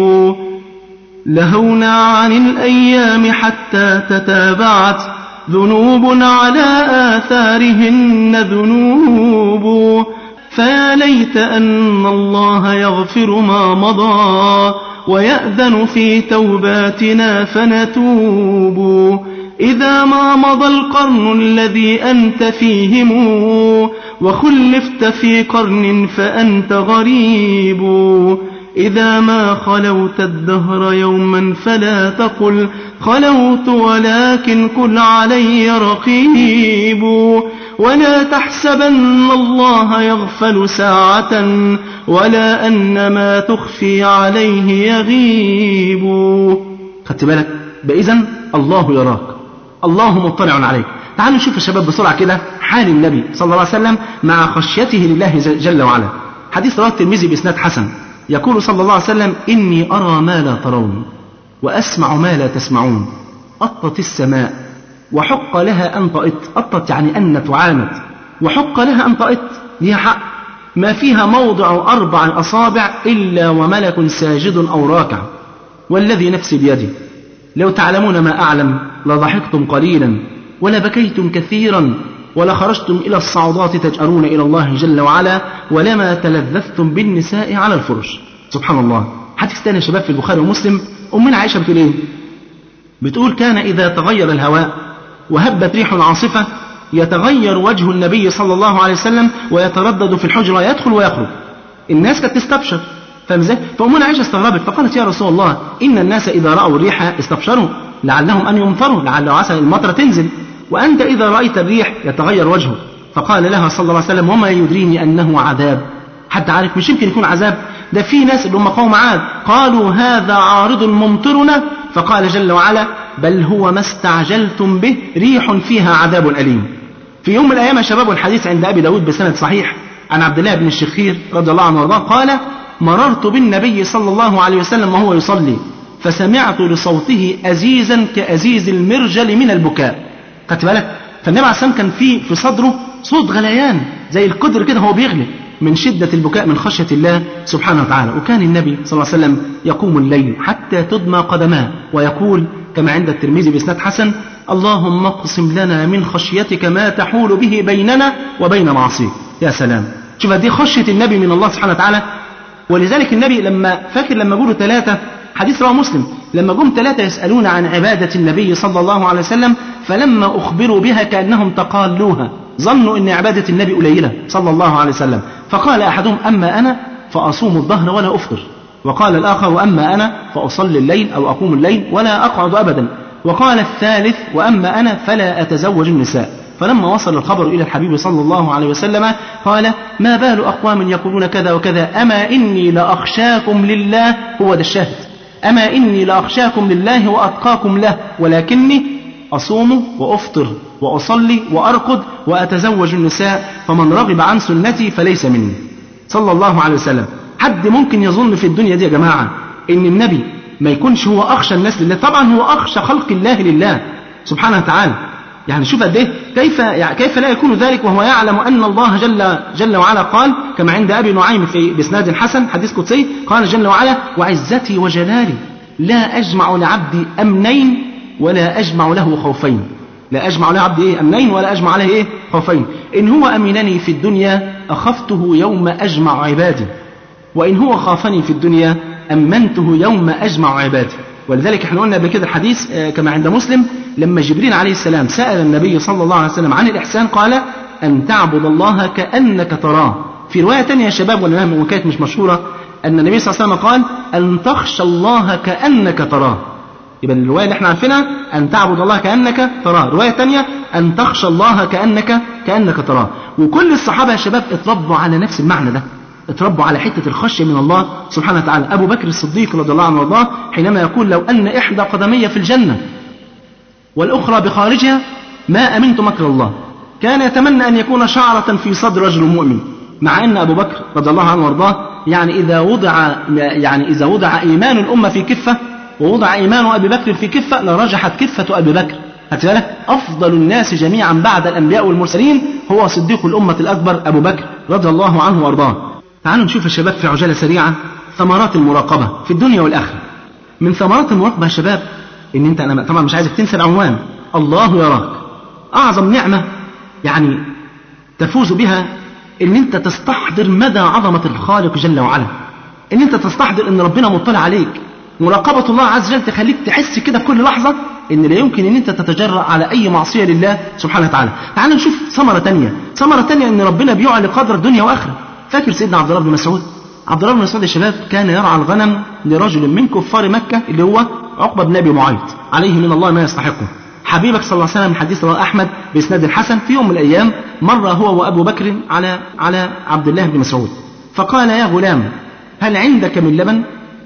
لهونا عن الأيام حتى تتابعت ذنوب على آثارهن ذنوب فيا ليت أن الله يغفر ما مضى ويأذن في توباتنا فنتوب إذا ما مضى القرن الذي أنت فيهم وخلفت في قرن فأنت غريب إذا ما خلوت الدهر يوما فلا تقل خلوت ولكن قل علي رقيب ولا تحسبن الله يغفل ساعة ولا أن ما تخفي عليه يغيب خدت بالك بإذن الله يراك الله مطلع عليك تعالوا نشوف يا شباب بسرعة كده حال النبي صلى الله عليه وسلم مع خشيته لله جل وعلا حديث رواه الترمذي بإسناد حسن يقول صلى الله عليه وسلم إني أرى ما لا ترون وأسمع ما لا تسمعون أطت السماء وحق لها أن طئت أطت يعني أن تعاند وحق لها أن طئت ليها حق ما فيها موضع أربع أصابع إلا وملك ساجد أو راكع والذي نفسي بيدي لو تعلمون ما أعلم لضحكتم قليلا ولبكيتم كثيرا ولخرجتم إلى الصعودات تجأرون إلى الله جل وعلا ولما تلذذتم بالنساء على الفرش سبحان الله حديث ثاني يا شباب في البخاري ومسلم أمنا عائشة بتقول إيه بتقول كان إذا تغير الهواء وهبت ريح عاصفة يتغير وجه النبي صلى الله عليه وسلم ويتردد في الحجرة يدخل ويخرج الناس كانت تستبشر فاهم ازاي؟ فأمنا عائشة استغربت فقالت يا رسول الله إن الناس إذا رأوا الريح استبشروا لعلهم أن يمطروا لعل عسى المطر تنزل وأنت إذا رأيت الريح يتغير وجهه فقال لها صلى الله عليه وسلم وما يدريني أنه عذاب حد عارف مش يمكن يكون عذاب ده في ناس اللي هم قوم عاد قالوا هذا عارض ممطرنا فقال جل وعلا بل هو ما استعجلتم به ريح فيها عذاب أليم في يوم من الأيام يا شباب والحديث عند أبي داود بسند صحيح عن عبد الله بن الشخير رضي الله عنه وارضاه قال مررت بالنبي صلى الله عليه وسلم وهو يصلي فسمعت لصوته أزيزا كأزيز المرجل من البكاء خدت بالك فالنبي عليه السلام كان في في صدره صوت غليان زي القدر كده هو بيغلي من شدة البكاء من خشية الله سبحانه وتعالى وكان النبي صلى الله عليه وسلم يقوم الليل حتى تدمى قدماه ويقول كما عند الترمذي بإسناد حسن اللهم اقسم لنا من خشيتك ما تحول به بيننا وبين معصيك يا سلام شوف دي خشية النبي من الله سبحانه وتعالى ولذلك النبي لما فاكر لما جوله ثلاثة حديث رواه مسلم لما جم ثلاثة يسألون عن عبادة النبي صلى الله عليه وسلم فلما أخبروا بها كأنهم تقالوها ظنوا أن عبادة النبي قليلة صلى الله عليه وسلم فقال أحدهم أما أنا فأصوم الظهر ولا أفطر وقال الآخر وأما أنا فأصلي الليل أو أقوم الليل ولا أقعد أبدا وقال الثالث وأما أنا فلا أتزوج النساء فلما وصل الخبر إلى الحبيب صلى الله عليه وسلم قال ما بال أقوام يقولون كذا وكذا أما إني لأخشاكم لله هو ده الشاهد أما إني لأخشاكم لله وأتقاكم له ولكني أصوم وأفطر وأصلي وأرقد وأتزوج النساء فمن رغب عن سنتي فليس مني صلى الله عليه وسلم حد ممكن يظن في الدنيا دي يا جماعة إن النبي ما يكونش هو أخشى الناس لله طبعا هو أخشى خلق الله لله سبحانه وتعالى يعني شوف قد ايه كيف يعني كيف لا يكون ذلك وهو يعلم ان الله جل جل وعلا قال كما عند ابي نعيم في باسناد حسن حديث قدسي قال جل وعلا وعزتي وجلالي لا اجمع لعبدي امنين ولا اجمع له خوفين لا اجمع له عبدي ايه امنين ولا اجمع له ايه خوفين ان هو امنني في الدنيا اخفته يوم اجمع عبادي وان هو خافني في الدنيا امنته يوم اجمع عبادي ولذلك احنا قلنا قبل كده الحديث كما عند مسلم لما جبريل عليه السلام سأل النبي صلى الله عليه وسلم عن الإحسان قال أن تعبد الله كأنك تراه في رواية تانية يا شباب وإن كانت مش مشهورة أن النبي صلى الله عليه وسلم قال أن تخشى الله كأنك تراه يبقى الرواية اللي احنا عارفينها أن تعبد الله كأنك تراه رواية تانية أن تخشى الله كأنك كأنك تراه وكل الصحابة يا شباب اتربوا على نفس المعنى ده اتربوا على حتة الخشية من الله سبحانه وتعالى أبو بكر الصديق رضي الله عنه وارضاه حينما يقول لو أن إحدى قدمي في الجنة والأخرى بخارجها ما أمنت مكر الله كان يتمنى أن يكون شعرة في صدر رجل مؤمن مع أن أبو بكر رضي الله عنه وارضاه يعني إذا وضع يعني إذا وضع إيمان الأمة في كفة ووضع إيمان أبي بكر في كفة لرجحت كفة أبي بكر هات بالك أفضل الناس جميعا بعد الأنبياء والمرسلين هو صديق الأمة الأكبر أبو بكر رضي الله عنه وأرضاه تعالوا نشوف يا شباب في عجالة سريعة ثمرات المراقبة في الدنيا والآخرة من ثمرات المراقبة يا شباب ان انت انا طبعا مش عايزك تنسى العنوان الله يراك اعظم نعمه يعني تفوز بها ان انت تستحضر مدى عظمه الخالق جل وعلا ان انت تستحضر ان ربنا مطلع عليك مراقبه الله عز وجل تخليك تحس كده في كل لحظه ان لا يمكن ان انت تتجرأ على اي معصيه لله سبحانه وتعالى تعال نشوف ثمره تانية ثمره تانية ان ربنا بيعلي قدر الدنيا واخره فاكر سيدنا عبد الله بن مسعود عبد الله بن مسعود يا شباب كان يرعى الغنم لرجل من كفار مكة اللي هو عقبة بن أبي معيط عليه من الله ما يستحقه حبيبك صلى الله عليه وسلم حديث رواه أحمد بإسناد الحسن في يوم من الأيام مر هو وأبو بكر على على عبد الله بن مسعود فقال يا غلام هل عندك من لبن؟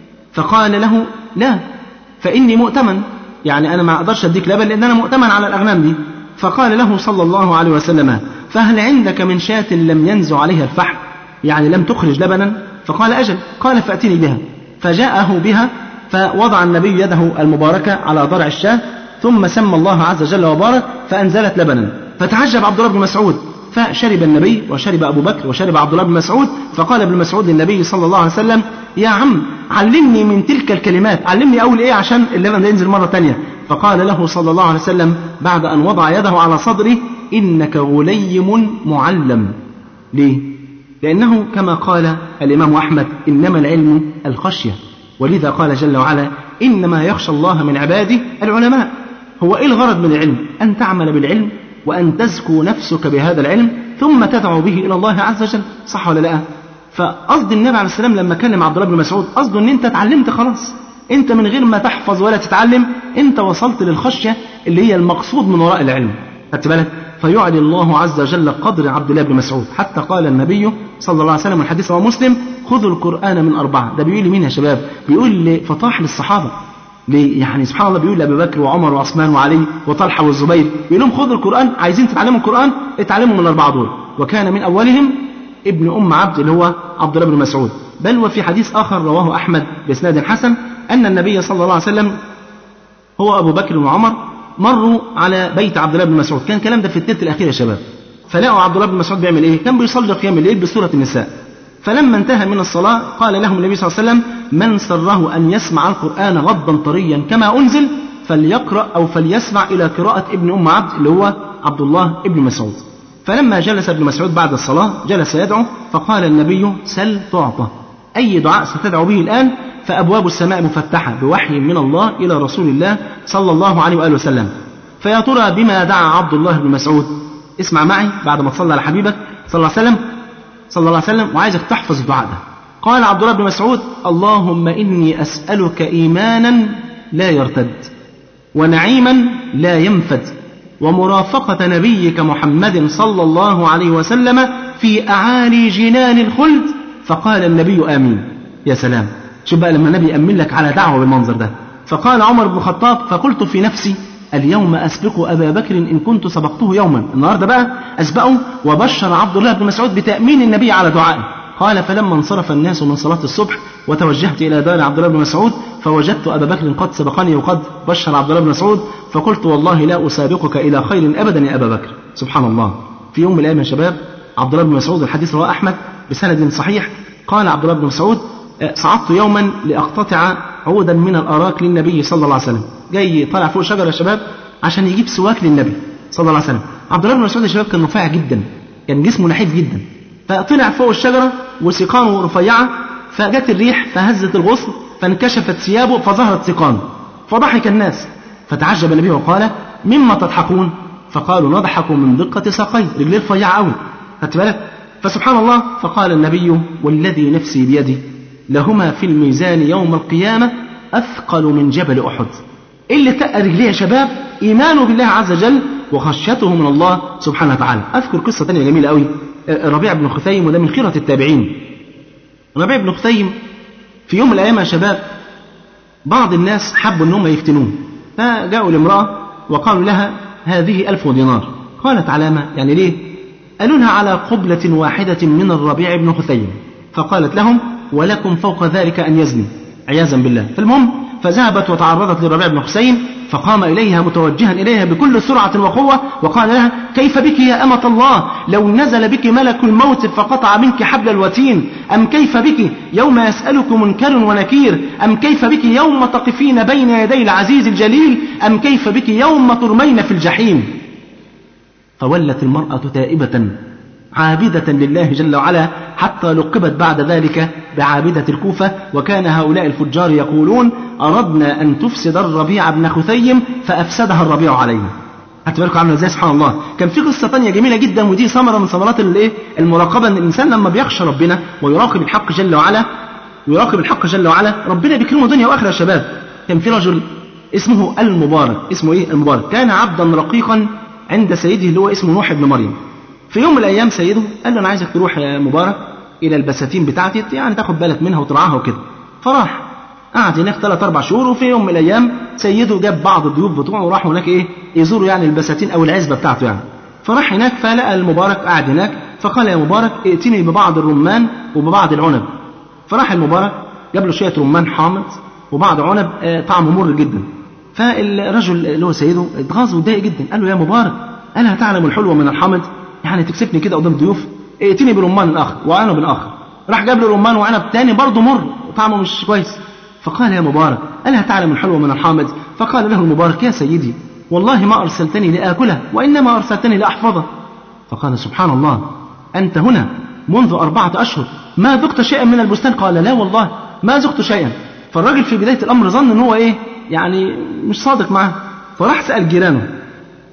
فقال له لا فإني مؤتمن يعني أنا ما أقدرش أديك لبن لأن أنا مؤتمن على الأغنام دي فقال له صلى الله عليه وسلم فهل عندك من شاة لم ينزع عليها الفحم يعني لم تخرج لبنا فقال أجل قال فأتني بها فجاءه بها فوضع النبي يده المباركة على ضرع الشاة ثم سمى الله عز وجل وبارك فأنزلت لبنا فتعجب عبد الله بن مسعود فشرب النبي وشرب أبو بكر وشرب عبد الله بن مسعود فقال ابن مسعود للنبي صلى الله عليه وسلم يا عم علمني من تلك الكلمات علمني أول إيه عشان اللبن ده ينزل مرة تانية فقال له صلى الله عليه وسلم بعد أن وضع يده على صدره إنك غليم معلم ليه؟ لأنه كما قال الإمام أحمد إنما العلم الخشية ولذا قال جل وعلا إنما يخشى الله من عباده العلماء هو إيه الغرض من العلم أن تعمل بالعلم وأن تزكو نفسك بهذا العلم ثم تدعو به إلى الله عز وجل صح ولا لا فقصد النبي عليه السلام لما كلم عبد الله بن مسعود قصده ان انت اتعلمت خلاص انت من غير ما تحفظ ولا تتعلم انت وصلت للخشيه اللي هي المقصود من وراء العلم خدت بالك فيعلي الله عز وجل قدر عبد الله بن مسعود حتى قال النبي صلى الله عليه وسلم الحديث رواه مسلم خذوا القران من اربعه ده بيقول لمين يا شباب بيقول لفطاح للصحابه ليه؟ يعني سبحان الله بيقول لابي بكر وعمر وعثمان وعلي وطلحه والزبير بيقول لهم خذوا القران عايزين تتعلموا القران اتعلموا من الاربعه دول وكان من اولهم ابن ام عبد اللي هو عبد الله بن مسعود بل وفي حديث اخر رواه احمد باسناد حسن ان النبي صلى الله عليه وسلم هو ابو بكر وعمر مروا على بيت عبد الله بن مسعود كان الكلام ده في الثلث الاخير يا شباب فلقوا عبد الله بن مسعود بيعمل ايه كان بيصلي قيام الليل بسوره النساء فلما انتهى من الصلاه قال لهم النبي صلى الله عليه وسلم من سره ان يسمع القران غضا طريا كما انزل فليقرا او فليسمع الى قراءه ابن ام عبد اللي هو عبد الله ابن مسعود فلما جلس ابن مسعود بعد الصلاة جلس يدعو فقال النبي سل تعطى أي دعاء ستدعو به الآن فأبواب السماء مفتحة بوحي من الله إلى رسول الله صلى الله عليه وآله وسلم فيا ترى بما دعا عبد الله بن مسعود اسمع معي بعد ما تصلى على حبيبك صلى الله عليه وسلم صلى الله عليه وسلم وعايزك تحفظ الدعاء ده قال عبد الله بن مسعود اللهم إني أسألك إيمانا لا يرتد ونعيما لا ينفد ومرافقة نبيك محمد صلى الله عليه وسلم في أعالي جنان الخلد فقال النبي آمين يا سلام شوف بقى لما النبي يأمن لك على دعوة بالمنظر ده فقال عمر بن الخطاب فقلت في نفسي اليوم أسبق أبا بكر إن كنت سبقته يوما النهاردة بقى أسبقه وبشر عبد الله بن مسعود بتأمين النبي على دعائه قال فلما انصرف الناس من صلاة الصبح وتوجهت إلى دار عبد الله بن مسعود فوجدت أبا بكر قد سبقني وقد بشر عبد الله بن مسعود فقلت والله لا أسابقك إلى خير أبدا يا أبا بكر سبحان الله في يوم من الأيام يا شباب عبد الله بن مسعود الحديث رواه أحمد بسند صحيح قال عبد الله بن مسعود صعدت يوما لأقتطع عودا من الأراك للنبي صلى الله عليه وسلم جاي طالع فوق شجرة يا شباب عشان يجيب سواك للنبي صلى الله عليه وسلم عبد الله بن مسعود يا شباب كان رفيع جدا كان جسمه نحيف جدا فطلع فوق الشجرة وسيقانه رفيعة فجت الريح فهزت الغصن فانكشفت ثيابه فظهرت سيقانه فضحك الناس فتعجب النبي وقال مما تضحكون فقالوا نضحك من دقة ساقيه رجليه رفيعة قوي خدت بالك فسبحان الله فقال النبي والذي نفسي بيدي لهما في الميزان يوم القيامة أثقل من جبل أحد اللي تقى رجليه يا شباب إيمانه بالله عز وجل وخشيته من الله سبحانه وتعالى أذكر قصة تانية جميلة قوي ربيع بن خثيم وده من خيرة التابعين ربيع بن خثيم في يوم من الأيام يا شباب بعض الناس حبوا أنهم يفتنوه فجاءوا لامرأة وقالوا لها هذه ألف دينار قالت علامة يعني ليه قالوا لها على قبلة واحدة من الربيع بن خثيم فقالت لهم ولكم فوق ذلك أن يزني عياذا بالله فالمهم فذهبت وتعرضت للربيع بن حسين فقام إليها متوجها إليها بكل سرعة وقوة وقال لها كيف بك يا أمة الله لو نزل بك ملك الموت فقطع منك حبل الوتين أم كيف بك يوم يسألك منكر ونكير أم كيف بك يوم تقفين بين يدي العزيز الجليل أم كيف بك يوم ترمين في الجحيم فولت المرأة تائبة عابدة لله جل وعلا حتى لقبت بعد ذلك بعابدة الكوفة وكان هؤلاء الفجار يقولون أردنا أن تفسد الربيع بن خثيم فأفسدها الربيع علينا هات بالكم عامله ازاي سبحان الله كان في قصه ثانيه جميله جدا ودي ثمره من ثمرات الايه المراقبه ان الانسان لما بيخشى ربنا ويراقب الحق جل وعلا ويراقب الحق جل وعلا ربنا بيكرمه دنيا واخره يا شباب كان في رجل اسمه المبارك اسمه ايه المبارك كان عبدا رقيقا عند سيده اللي هو اسمه نوح بن مريم في يوم من الايام سيده قال له انا عايزك تروح يا مبارك الى البساتين بتاعتي يعني تاخد بالك منها وترعاها وكده فراح قعد هناك ثلاث اربع شهور وفي يوم من الايام سيده جاب بعض الضيوف بتوعه وراحوا هناك ايه يزوروا يعني البساتين او العزبه بتاعته يعني فراح هناك فلقى المبارك قاعد هناك فقال يا مبارك ائتني ببعض الرمان وببعض العنب فراح المبارك جاب له شويه رمان حامض وبعض عنب طعمه مر جدا فالرجل اللي هو سيده اتغاظ واتضايق جدا قال له يا مبارك الا تعلم الحلو من الحامض يعني تكسفني كده قدام الضيوف ائتني برمان الاخر وعنب الاخر راح جاب له رمان وعنب تاني برضه مر طعمه مش كويس فقال يا مبارك ألا تعلم الحلو من الحامض فقال له المبارك يا سيدي والله ما أرسلتني لآكله وإنما أرسلتني لأحفظه فقال سبحان الله أنت هنا منذ أربعة أشهر ما ذقت شيئا من البستان قال لا والله ما ذقت شيئا فالراجل في بداية الأمر ظن أن هو إيه يعني مش صادق معه فراح سأل جيرانه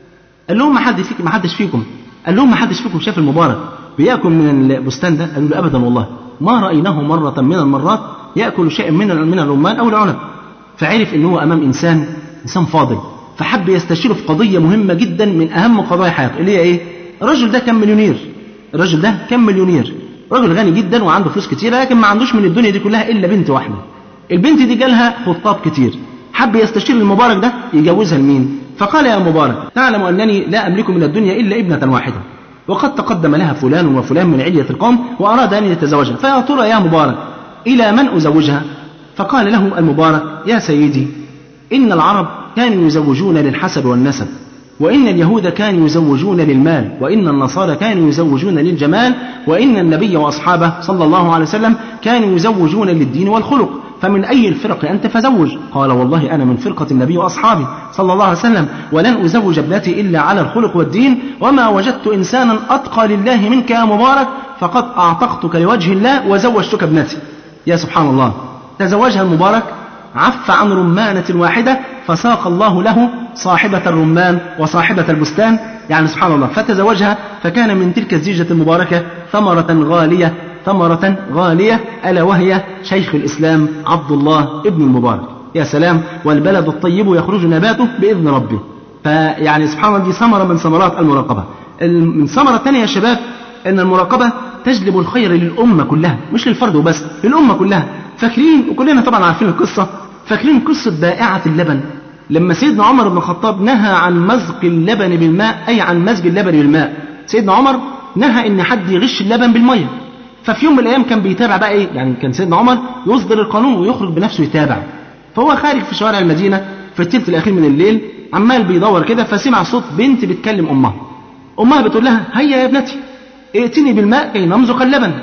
قال لهم ما حد فيك ما حدش فيكم قال لهم ما حدش فيكم شاف المبارك بياكل من البستان ده قالوا له ابدا والله ما رايناه مره من المرات ياكل شيء من من الرمان او العنب فعرف ان هو امام انسان انسان فاضل فحب يستشيره في قضيه مهمه جدا من اهم قضايا حياته اللي هي ايه الرجل ده كان مليونير الرجل ده كان مليونير رجل غني جدا وعنده فلوس كتير لكن ما عندوش من الدنيا دي كلها الا بنت واحده البنت دي جالها خطاب كتير حب يستشير المبارك ده يجوزها لمين فقال يا مبارك تعلم انني لا املك من الدنيا الا ابنه واحده وقد تقدم لها فلان وفلان من علية القوم وأراد أن يتزوجها فيا ترى يا مبارك إلى من أزوجها فقال له المبارك يا سيدي إن العرب كانوا يزوجون للحسب والنسب وإن اليهود كانوا يزوجون للمال وإن النصارى كانوا يزوجون للجمال وإن النبي وأصحابه صلى الله عليه وسلم كانوا يزوجون للدين والخلق فمن أي الفرق أنت فزوج قال والله أنا من فرقة النبي وأصحابه صلى الله عليه وسلم ولن أزوج ابنتي إلا على الخلق والدين وما وجدت إنسانا أتقى لله منك يا مبارك فقد أعتقتك لوجه الله وزوجتك ابنتي يا سبحان الله تزوجها المبارك عف عن رمانة واحدة فساق الله له صاحبة الرمان وصاحبة البستان يعني سبحان الله فتزوجها فكان من تلك الزيجة المباركة ثمرة غالية ثمرة غالية ألا وهي شيخ الإسلام عبد الله ابن المبارك يا سلام والبلد الطيب يخرج نباته بإذن ربه فيعني سبحان الله دي ثمرة من ثمرات المراقبة من ثمرة ثانية يا شباب أن المراقبة تجلب الخير للأمة كلها مش للفرد وبس للأمة كلها فاكرين وكلنا طبعا عارفين القصة فاكرين قصة بائعة اللبن لما سيدنا عمر بن الخطاب نهى عن مزق اللبن بالماء أي عن مزج اللبن بالماء سيدنا عمر نهى ان حد يغش اللبن بالميه ففي يوم من الايام كان بيتابع بقى ايه يعني كان سيدنا عمر يصدر القانون ويخرج بنفسه يتابع فهو خارج في شوارع المدينه في الثلث الاخير من الليل عمال بيدور كده فسمع صوت بنت بتكلم امها امها بتقول لها هيا يا ابنتي ائتني بالماء كي نمزق اللبن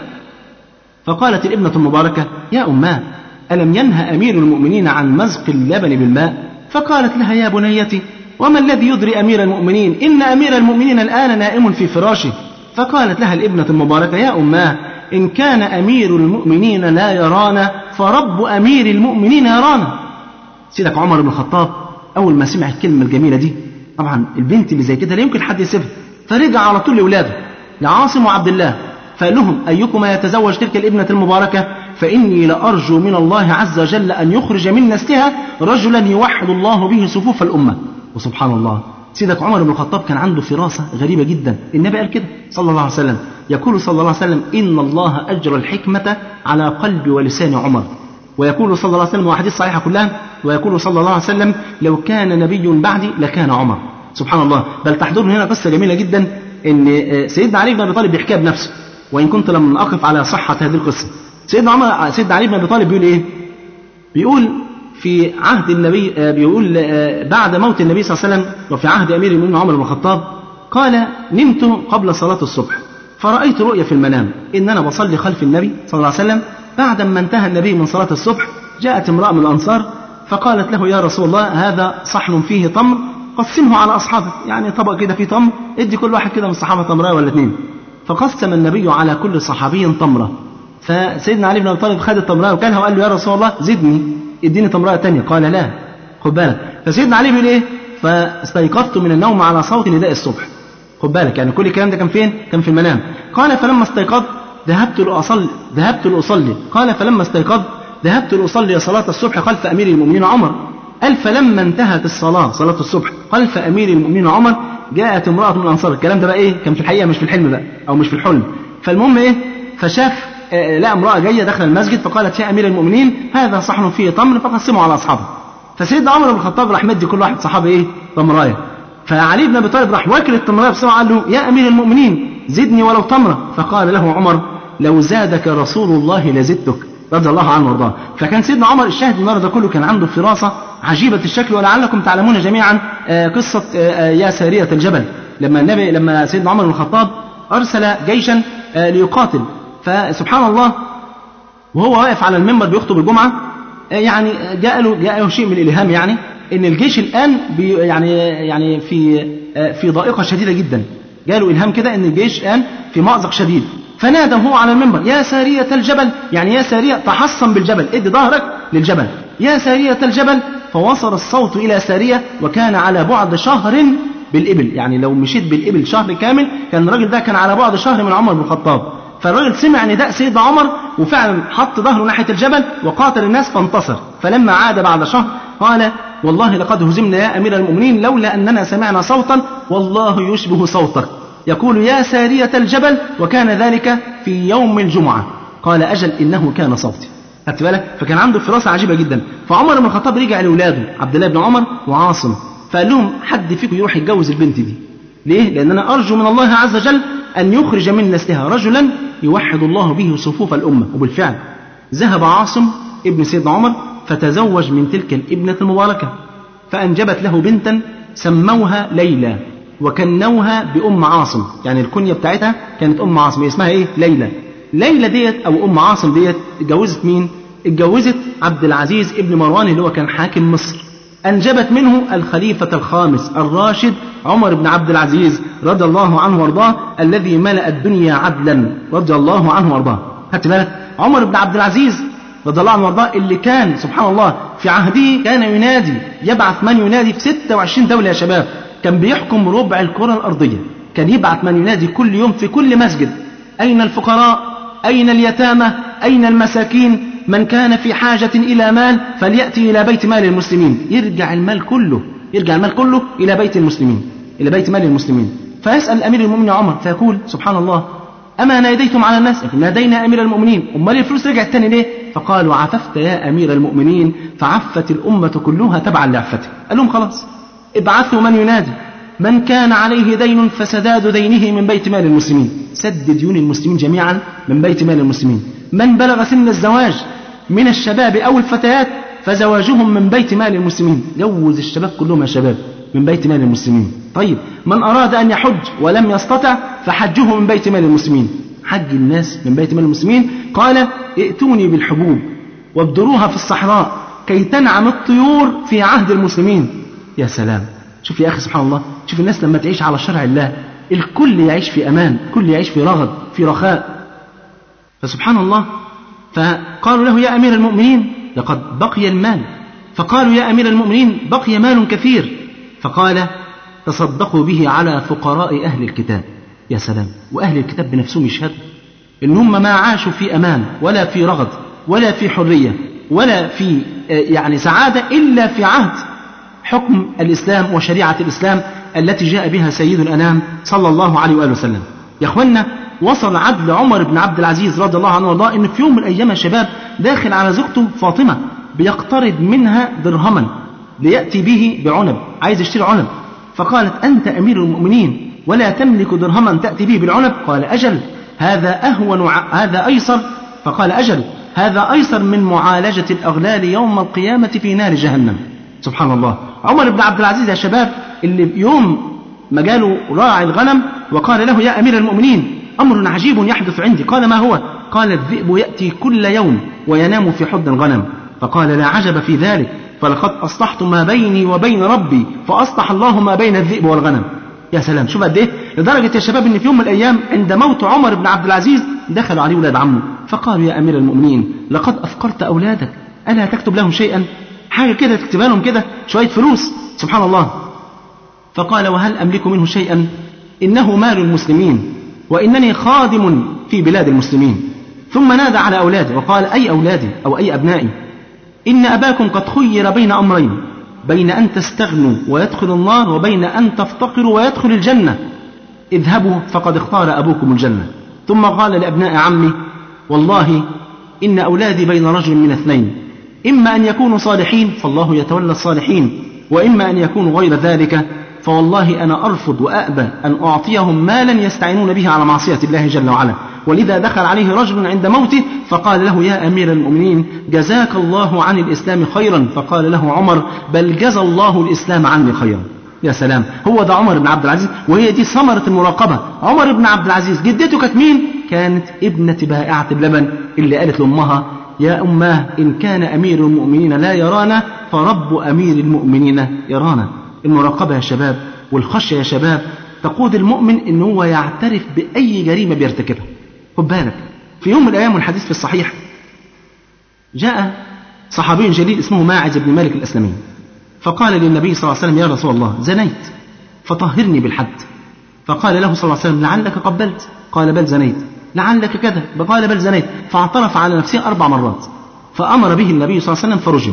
فقالت الابنه المباركه يا اماه الم ينهى امير المؤمنين عن مزق اللبن بالماء فقالت لها يا بنيتي وما الذي يدري امير المؤمنين ان امير المؤمنين الان نائم في فراشه فقالت لها الابنه المباركه يا اماه إن كان أمير المؤمنين لا يرانا فرب أمير المؤمنين يرانا سيدك عمر بن الخطاب أول ما سمع الكلمة الجميلة دي طبعا البنت اللي زي كده لا يمكن حد يسيبها فرجع على طول لأولاده لعاصم وعبد الله فقال لهم أيكما يتزوج تلك الابنة المباركة فإني لأرجو من الله عز وجل أن يخرج من نسلها رجلا يوحد الله به صفوف الأمة وسبحان الله سيدك عمر بن الخطاب كان عنده فراسة غريبة جدا النبي قال كده صلى الله عليه وسلم يقول صلى الله عليه وسلم إن الله أجرى الحكمة على قلب ولسان عمر ويقول صلى الله عليه وسلم وحديث صحيحة كلها ويقول صلى الله عليه وسلم لو كان نبي بعدي لكان عمر سبحان الله بل تحضرني هنا قصة جميلة جدا إن سيدنا علي بن أبي طالب بيحكيها بنفسه وإن كنت لم أقف على صحة هذه القصة سيدنا عمر سيدنا علي بن أبي طالب بيقول إيه؟ بيقول في عهد النبي بيقول بعد موت النبي صلى الله عليه وسلم وفي عهد امير المؤمنين عمر بن الخطاب قال نمت قبل صلاه الصبح فرأيت رؤيا في المنام إن أنا بصلي خلف النبي صلى الله عليه وسلم بعد ما انتهى النبي من صلاة الصبح جاءت امرأة من الأنصار فقالت له يا رسول الله هذا صحن فيه تمر قسمه على أصحابك يعني طبق كده فيه تمر ادي كل واحد كده من الصحابة تمرة ولا اتنين فقسم النبي على كل صحابي تمرة فسيدنا علي بن أبي طالب خد التمرة وكلها وقال له يا رسول الله زدني اديني تمرة تانية قال لا خد بالك فسيدنا علي بيقول ايه فاستيقظت من النوم على صوت نداء الصبح خد بالك يعني كل الكلام ده كان فين كان في المنام قال فلما استيقظت ذهبت لأصلي ذهبت لأصلي قال فلما استيقظت ذهبت لأصلي صلاة الصبح خلف أمير المؤمنين عمر قال فلما انتهت الصلاة صلاة الصبح خلف أمير المؤمنين عمر جاءت امرأة من الأنصار الكلام ده بقى إيه كان في الحقيقة مش في الحلم بقى أو مش في الحلم فالمهم إيه فشاف لا امرأة جاية داخل المسجد فقالت يا أمير المؤمنين هذا صحن فيه تمر فقسمه على أصحابه فسيدنا عمر بن الخطاب راح مدي كل واحد صحابي إيه تمراية فعلي بن أبي طالب راح واكل التمراية بسرعة قال له يا أمير المؤمنين زدني ولو تمرة فقال له عمر لو زادك رسول الله لزدتك رضي الله عنه وارضاه فكان سيدنا عمر الشاهد النهارده كله كان عنده فراسة عجيبة الشكل ولعلكم تعلمون جميعا قصة يا سارية الجبل لما النبي لما سيدنا عمر بن الخطاب أرسل جيشا ليقاتل فسبحان الله وهو واقف على المنبر بيخطب الجمعة يعني جاء له جاء له شيء من الإلهام يعني إن الجيش الآن بي يعني يعني في في ضائقة شديدة جدا جاء له إلهام كده إن الجيش الآن في مأزق شديد فنادى هو على المنبر يا سارية الجبل يعني يا سارية تحصن بالجبل ادي ظهرك للجبل يا سارية الجبل فوصل الصوت إلى سارية وكان على بعد شهر بالإبل يعني لو مشيت بالإبل شهر كامل كان الراجل ده كان على بعد شهر من عمر بن الخطاب فالراجل سمع نداء سيدنا عمر وفعلا حط ظهره ناحية الجبل وقاتل الناس فانتصر فلما عاد بعد شهر قال والله لقد هزمنا يا أمير المؤمنين لولا أننا سمعنا صوتا والله يشبه صوتك يقول يا سارية الجبل وكان ذلك في يوم الجمعة قال أجل إنه كان صوتي خدت بالك فكان عنده فراسة عجيبة جدا فعمر بن الخطاب رجع لأولاده عبد الله بن عمر وعاصم فقال لهم حد فيكم يروح يتجوز البنت دي ليه؟ لأن أنا أرجو من الله عز وجل أن يخرج من نسلها رجلا يوحد الله به صفوف الأمة وبالفعل ذهب عاصم ابن سيدنا عمر فتزوج من تلك الابنة المباركة فأنجبت له بنتا سموها ليلى وكنوها بأم عاصم يعني الكنية بتاعتها كانت أم عاصم اسمها إيه ليلى ليلى ديت أو أم عاصم ديت اتجوزت مين اتجوزت عبد العزيز ابن مروان اللي هو كان حاكم مصر أنجبت منه الخليفة الخامس الراشد عمر بن عبد العزيز رضي الله عنه وارضاه الذي ملأ الدنيا عدلا رضي الله عنه وارضاه خدت بالك عمر بن عبد العزيز رضي الله عنه وارضاه اللي كان سبحان الله في عهده كان ينادي يبعث من ينادي في 26 دولة يا شباب كان بيحكم ربع الكرة الأرضية كان يبعث من ينادي كل يوم في كل مسجد أين الفقراء أين اليتامى أين المساكين من كان في حاجة إلى مال فليأتي إلى بيت مال المسلمين يرجع المال كله يرجع المال كله إلى بيت المسلمين إلى بيت مال المسلمين فيسأل أمير المؤمنين عمر فيقول سبحان الله أما ناديتم على الناس نادينا أمير المؤمنين أمال الفلوس رجعت تاني ليه فقالوا عففت يا أمير المؤمنين فعفت الأمة كلها تبعا لعفتك قال لهم خلاص ابعثوا من ينادي من كان عليه دين فسداد دينه من بيت مال المسلمين سد ديون المسلمين جميعا من بيت مال المسلمين من بلغ سن الزواج من الشباب أو الفتيات فزواجهم من بيت مال المسلمين جوز الشباب كلهم يا شباب من بيت مال المسلمين طيب من أراد أن يحج ولم يستطع فحجه من بيت مال المسلمين حج الناس من بيت مال المسلمين قال ائتوني بالحبوب وابدروها في الصحراء كي تنعم الطيور في عهد المسلمين يا سلام شوف يا أخي سبحان الله شوف الناس لما تعيش على شرع الله الكل يعيش في أمان الكل يعيش في رغد في رخاء فسبحان الله فقالوا له يا أمير المؤمنين لقد بقي المال فقالوا يا أمير المؤمنين بقي مال كثير فقال تصدقوا به على فقراء أهل الكتاب يا سلام وأهل الكتاب بنفسهم يشهدوا إن هم ما عاشوا في أمان ولا في رغد ولا في حرية ولا في يعني سعادة إلا في عهد حكم الإسلام وشريعة الإسلام التي جاء بها سيد الأنام صلى الله عليه وآله وسلم يا أخوانا وصل عدل عمر بن عبد العزيز رضي الله عنه وارضاه ان في يوم من الايام يا شباب داخل على زوجته فاطمه بيقترض منها درهما لياتي به بعنب عايز يشتري عنب فقالت انت امير المؤمنين ولا تملك درهما تاتي به بالعنب قال اجل هذا اهون هذا ايسر فقال اجل هذا ايسر من معالجه الاغلال يوم القيامه في نار جهنم سبحان الله عمر بن عبد العزيز يا شباب اللي يوم ما جاله راعي الغنم وقال له يا امير المؤمنين أمر عجيب يحدث عندي قال ما هو قال الذئب يأتي كل يوم وينام في حضن الغنم فقال لا عجب في ذلك فلقد أصلحت ما بيني وبين ربي فأصلح الله ما بين الذئب والغنم يا سلام شوف قد ايه لدرجة يا شباب ان في يوم من الايام عند موت عمر بن عبد العزيز دخلوا عليه ولاد عمه فقالوا يا امير المؤمنين لقد افقرت اولادك الا تكتب لهم شيئا حاجة كده تكتبها لهم كده شوية فلوس سبحان الله فقال وهل املك منه شيئا انه مال المسلمين وإنني خادم في بلاد المسلمين ثم نادى على أولاده وقال أي أولادي أو أي أبنائي إن أباكم قد خير بين أمرين بين أن تستغنوا ويدخل النار وبين أن تفتقروا ويدخل الجنة اذهبوا فقد اختار أبوكم الجنة ثم قال لأبناء عمي والله إن أولادي بين رجل من اثنين إما أن يكونوا صالحين فالله يتولى الصالحين وإما أن يكونوا غير ذلك فوالله أنا أرفض وأأبى أن أعطيهم مالا يستعينون به على معصية الله جل وعلا ولذا دخل عليه رجل عند موته فقال له يا أمير المؤمنين جزاك الله عن الإسلام خيرا فقال له عمر بل جزى الله الإسلام عني خيرا يا سلام هو ده عمر بن عبد العزيز وهي دي ثمرة المراقبة عمر بن عبد العزيز جدته كانت مين كانت ابنة بائعة اللبن اللي قالت لأمها يا أماه إن كان أمير المؤمنين لا يرانا فرب أمير المؤمنين يرانا المراقبة يا شباب والخشية يا شباب تقود المؤمن ان هو يعترف بأي جريمة بيرتكبها خد بالك في يوم من الأيام والحديث في الصحيح جاء صحابي جليل اسمه ماعز بن مالك الأسلمي فقال للنبي صلى الله عليه وسلم يا رسول الله زنيت فطهرني بالحد فقال له صلى الله عليه وسلم لعلك قبلت قال بل زنيت لعلك كذا قال بل زنيت فاعترف على نفسه أربع مرات فأمر به النبي صلى الله عليه وسلم فرجم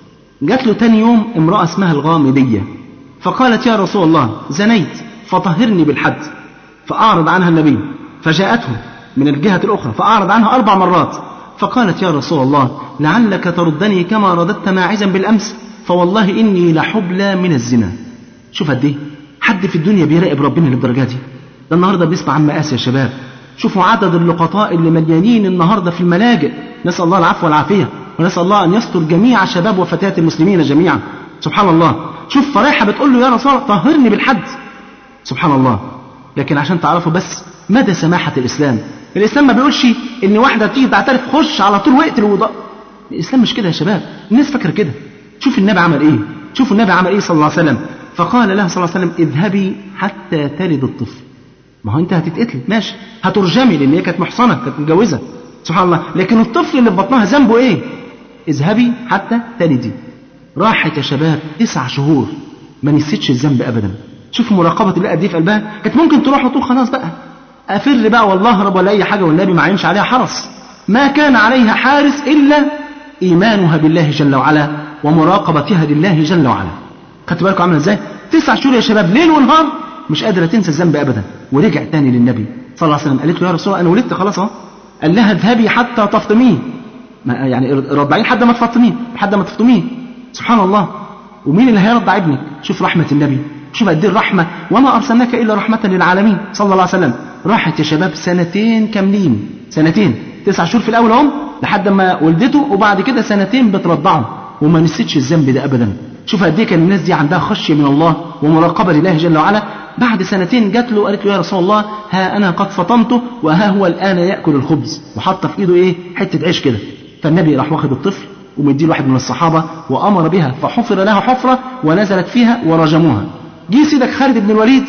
جات له تاني يوم امرأة اسمها الغامدية فقالت يا رسول الله زنيت فطهرني بالحد فأعرض عنها النبي فجاءته من الجهة الأخرى فأعرض عنها أربع مرات فقالت يا رسول الله لعلك تردني كما رددت ماعزا بالأمس فوالله إني لحبلى من الزنا شوف قد إيه حد في الدنيا بيراقب ربنا للدرجة دي ده النهارده بيسمع عن مآسي يا شباب شوفوا عدد اللقطاء اللي مليانين النهارده في الملاجئ نسأل الله العفو والعافية ونسأل الله أن يستر جميع شباب وفتيات المسلمين جميعا سبحان الله شوف فريحة بتقول له يا رسول الله طهرني بالحد سبحان الله لكن عشان تعرفوا بس مدى سماحة الإسلام الإسلام ما بيقولش إن واحدة تيجي تعترف خش على طول واقتل الوضاء الإسلام مش كده يا شباب الناس فاكرة كده شوف النبي عمل إيه شوف النبي عمل إيه صلى الله عليه وسلم فقال لها صلى الله عليه وسلم اذهبي حتى تلد الطفل ما هو انت هتتقتل ماشي هترجمي لان هي كانت محصنه كانت متجوزه سبحان الله لكن الطفل اللي في بطنها ذنبه ايه اذهبي حتى تلدي راحت يا شباب تسع شهور ما نسيتش الذنب ابدا شوف مراقبه الله قد ايه في قلبها كانت ممكن تروح وتقول خلاص بقى افر بقى والله اهرب ولا اي حاجه والنبي ما عينش عليها حرس ما كان عليها حارس الا ايمانها بالله جل وعلا ومراقبتها لله جل وعلا خدت بالكم عامله ازاي تسع شهور يا شباب ليل ونهار مش قادره تنسى الذنب ابدا ورجع تاني للنبي صلى الله عليه وسلم قالت له يا رسول الله انا ولدت خلاص اهو قال لها اذهبي حتى تفطميه ما يعني رضعين حد ما تفطميه لحد ما تفطميه سبحان الله ومين اللي هيرضع ابنك شوف رحمه النبي شوف قد ايه الرحمه وما ارسلناك الا رحمه للعالمين صلى الله عليه وسلم راحت يا شباب سنتين كاملين سنتين تسع شهور في الاول هم لحد ما ولدته وبعد كده سنتين بترضعه وما نسيتش الذنب ده ابدا شوف قد ايه كان الناس دي عندها خشيه من الله ومراقبه لله جل وعلا بعد سنتين جات له قالت له يا رسول الله ها انا قد فطمته وها هو الان ياكل الخبز وحط في ايده ايه حته عيش كده فالنبي راح واخد الطفل ومديه واحد من الصحابه وامر بها فحفر لها حفره ونزلت فيها ورجموها جه سيدك خالد بن الوليد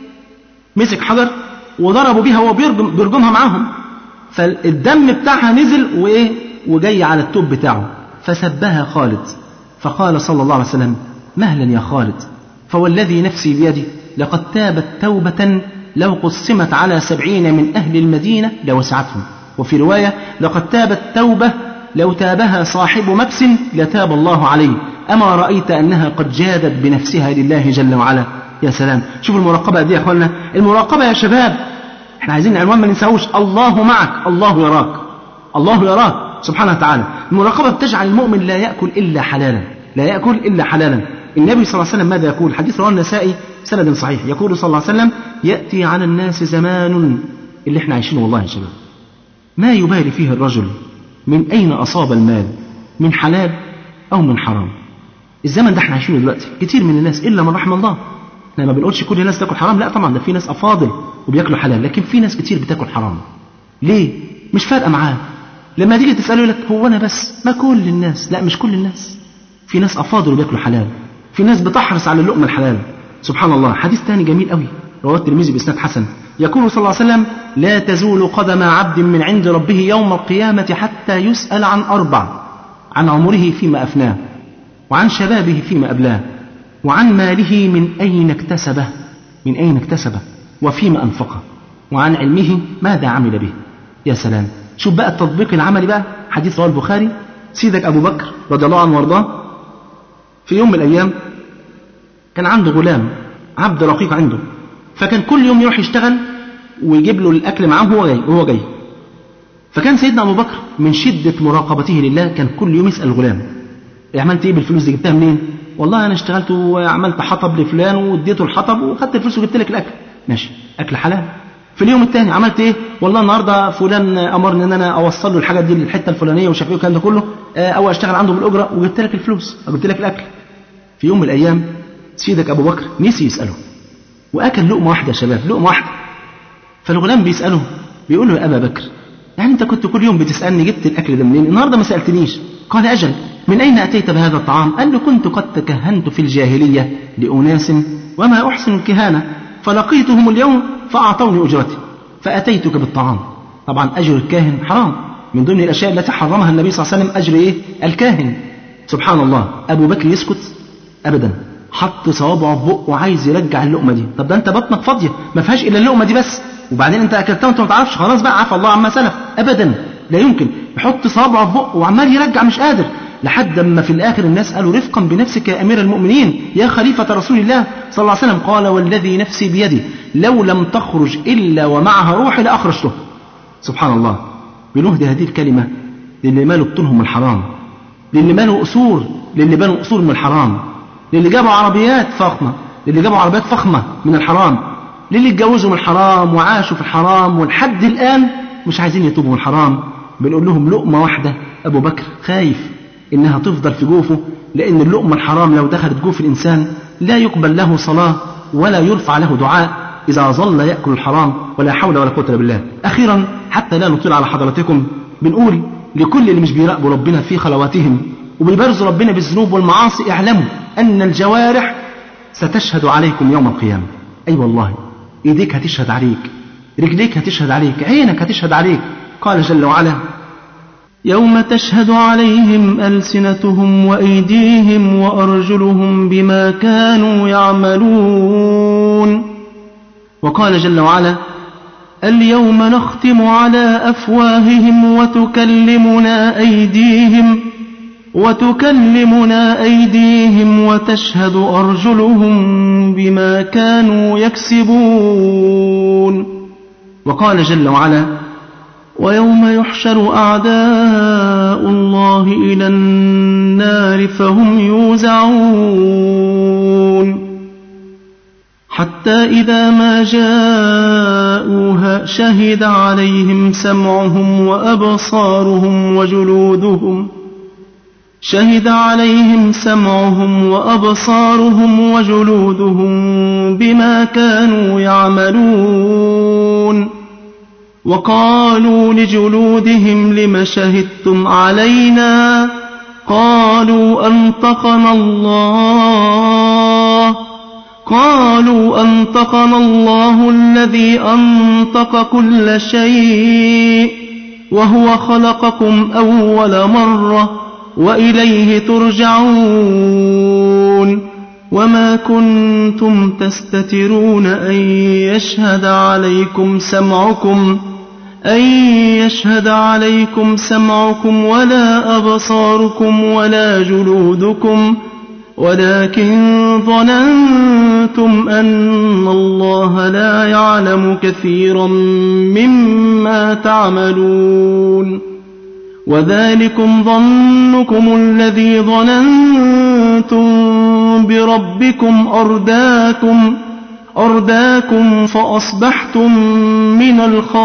مسك حجر وضربوا بيها وهو بيرجم بيرجمها معاهم فالدم بتاعها نزل وايه وجاي على التوب بتاعه فسبها خالد فقال صلى الله عليه وسلم مهلا يا خالد فوالذي نفسي بيدي لقد تابت توبة لو قسمت على سبعين من أهل المدينة لوسعتهم وفي رواية لقد تابت توبة لو تابها صاحب مكس لتاب الله عليه أما رأيت أنها قد جادت بنفسها لله جل وعلا يا سلام شوف المراقبة دي يا أخوانا المراقبة يا شباب احنا عايزين عنوان ما ننساهوش الله معك الله يراك الله يراك سبحانه وتعالى المراقبة بتجعل المؤمن لا يأكل إلا حلالا لا يأكل إلا حلالا النبي صلى الله عليه وسلم ماذا يقول حديث رواه النسائي سند صحيح يقول صلى الله عليه وسلم يأتي على الناس زمان اللي احنا عايشينه والله يا شباب ما يبالي فيه الرجل من أين أصاب المال من حلال أو من حرام الزمن ده احنا عايشينه دلوقتي كتير من الناس إلا من رحم الله احنا ما بنقولش كل الناس تاكل حرام لا طبعا ده في ناس أفاضل وبياكلوا حلال لكن في ناس كتير بتاكل حرام ليه مش فارقة معاه لما تيجي تسأله يقول لك هو أنا بس ما كل الناس لا مش كل الناس في ناس أفاضل وبياكلوا حلال في ناس بتحرص على اللقمة الحلال سبحان الله حديث ثاني جميل قوي رواه الترمذي بإسناد حسن يقول صلى الله عليه وسلم لا تزول قدم عبد من عند ربه يوم القيامة حتى يسأل عن أربع عن عمره فيما أفناه وعن شبابه فيما أبلاه وعن ماله من أين اكتسبه من أين اكتسبه وفيما أنفقه وعن علمه ماذا عمل به يا سلام شوف بقى التطبيق العملي بقى حديث رواه البخاري سيدك أبو بكر رضي الله عنه وارضاه في يوم من الأيام كان عنده غلام عبد رقيق عنده فكان كل يوم يروح يشتغل ويجيب له الأكل معاه وهو جاي وهو جاي فكان سيدنا أبو بكر من شدة مراقبته لله كان كل يوم يسأل الغلام عملت إيه بالفلوس دي جبتها منين؟ والله أنا اشتغلت وعملت حطب لفلان واديته الحطب وخدت الفلوس وجبت لك الأكل ماشي أكل حلال في اليوم الثاني عملت ايه؟ والله النهارده فلان امرني ان انا اوصل له الحاجات دي للحته الفلانيه ومش عارف ايه والكلام ده كله او اشتغل عنده بالاجره وجبت لك الفلوس وجبت لك الاكل. في يوم من الايام سيدك ابو بكر نسي يساله واكل لقمه واحده يا شباب لقمه واحده. فالغلام بيساله بيقول له يا ابا بكر يعني انت كنت كل يوم بتسالني جبت الاكل ده منين؟ النهارده ما سالتنيش. قال اجل من اين اتيت بهذا الطعام؟ قال له كنت قد تكهنت في الجاهليه لاناس وما احسن الكهانه فلقيتهم اليوم فأعطوني أجرتي فأتيتك بالطعام طبعا أجر الكاهن حرام من ضمن الأشياء التي حرمها النبي صلى الله عليه وسلم أجر إيه؟ الكاهن سبحان الله أبو بكر يسكت أبدا حط صوابعه في بقه وعايز يرجع اللقمه دي طب ده انت بطنك فاضيه ما فيهاش الا اللقمه دي بس وبعدين انت اكلتها وانت ما تعرفش خلاص بقى عفى الله عما سلف ابدا لا يمكن يحط صوابعه في بقه وعمال يرجع مش قادر لحد اما في الاخر الناس قالوا رفقا بنفسك يا امير المؤمنين يا خليفه رسول الله صلى الله عليه وسلم قال والذي نفسي بيده لو لم تخرج الا ومعها روحي لاخرجته سبحان الله بنهدي هذه الكلمه للي مالوا بطونهم الحرام للي مالوا قصور للي بنوا قصور من الحرام للي جابوا عربيات فخمه للي جابوا عربيات فخمه من الحرام للي اتجوزوا من الحرام وعاشوا في الحرام ولحد الان مش عايزين يتوبوا من الحرام بنقول لهم لقمه واحده ابو بكر خايف انها تفضل في جوفه لان اللقمه الحرام لو دخلت جوف الانسان لا يقبل له صلاه ولا يرفع له دعاء اذا ظل ياكل الحرام ولا حول ولا قوه الا بالله اخيرا حتى لا نطيل على حضراتكم بنقول لكل اللي مش بيراقبوا ربنا في خلواتهم وبيبرزوا ربنا بالذنوب والمعاصي اعلموا ان الجوارح ستشهد عليكم يوم القيامه اي أيوة والله ايديك هتشهد عليك رجليك هتشهد عليك عينك هتشهد عليك قال جل وعلا يوم تشهد عليهم ألسنتهم وأيديهم وأرجلهم بما كانوا يعملون وقال جل وعلا اليوم نختم على أفواههم وتكلمنا أيديهم وتكلمنا أيديهم وتشهد أرجلهم بما كانوا يكسبون وقال جل وعلا ويوم يحشر أعداء الله إلى النار فهم يوزعون حتى إذا ما جاءوها شهد عليهم سمعهم وأبصارهم وجلودهم شهد عليهم سمعهم وأبصارهم وجلودهم بما كانوا يعملون وقالوا لجلودهم لم شهدتم علينا قالوا أنطقنا الله قالوا أنطقنا الله الذي أنطق كل شيء وهو خلقكم أول مرة وإليه ترجعون وما كنتم تستترون أن يشهد عليكم سمعكم أن يشهد عليكم سمعكم ولا أبصاركم ولا جلودكم ولكن ظننتم أن الله لا يعلم كثيرا مما تعملون وذلكم ظنكم الذي ظننتم بربكم أرداكم أرداكم فأصبحتم من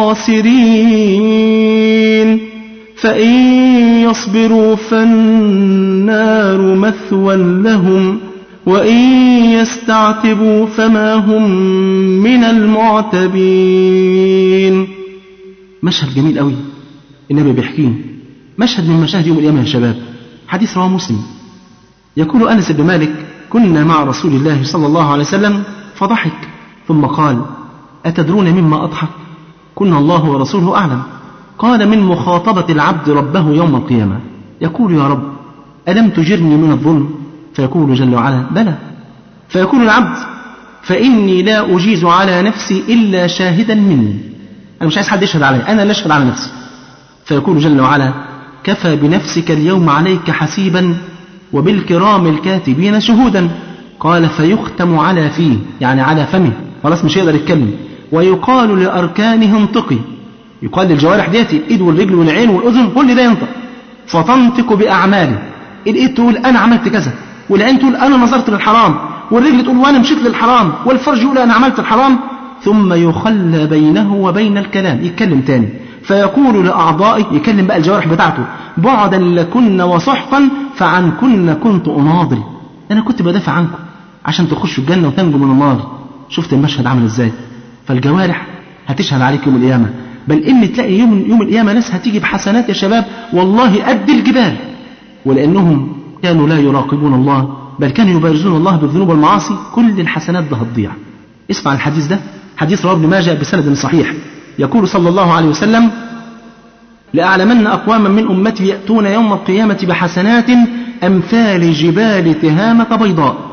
الخاسرين فإن يصبروا فالنار مثوى لهم وإن يستعتبوا فما هم من المعتبين مشهد جميل قوي النبي بيحكيه مشهد من مشاهد يوم القيامة يا شباب حديث رواه مسلم يقول أنس بن مالك كنا مع رسول الله صلى الله عليه وسلم فضحك ثم قال أتدرون مما أضحك كنا الله ورسوله أعلم قال من مخاطبة العبد ربه يوم القيامة يقول يا رب ألم تجرني من الظلم فيقول جل وعلا بلى فيقول العبد فإني لا أجيز على نفسي إلا شاهدا مني أنا مش عايز حد يشهد علي أنا اللي أشهد على نفسي فيقول جل وعلا كفى بنفسك اليوم عليك حسيبا وبالكرام الكاتبين شهودا قال فيختم على فيه يعني على فمه خلاص مش هيقدر يتكلم ويقال لأركانه انطقي يقال للجوارح ديتي الإيد والرجل والعين والأذن كل ده ينطق فتنطق بأعماله الإيد تقول أنا عملت كذا والعين تقول أنا نظرت للحرام والرجل تقول وأنا مشيت للحرام والفرج يقول أنا عملت الحرام ثم يخلى بينه وبين الكلام يتكلم تاني فيقول لأعضائه يكلم بقى الجوارح بتاعته بعدا لكن وسحقا فعنكن كنت أناضل أنا كنت بدافع عنكم عشان تخشوا الجنة وتنجوا من النار شفت المشهد عامل ازاي فالجوارح هتشهد عليك يوم القيامة بل إن تلاقي يوم, يوم القيامة ناس هتيجي بحسنات يا شباب والله قد الجبال ولأنهم كانوا لا يراقبون الله بل كانوا يبارزون الله بالذنوب والمعاصي كل الحسنات ده هتضيع اسمع الحديث ده حديث رواه ابن ماجه بسند صحيح يقول صلى الله عليه وسلم لأعلمن أقواما من أمتي يأتون يوم القيامة بحسنات أمثال جبال تهامة بيضاء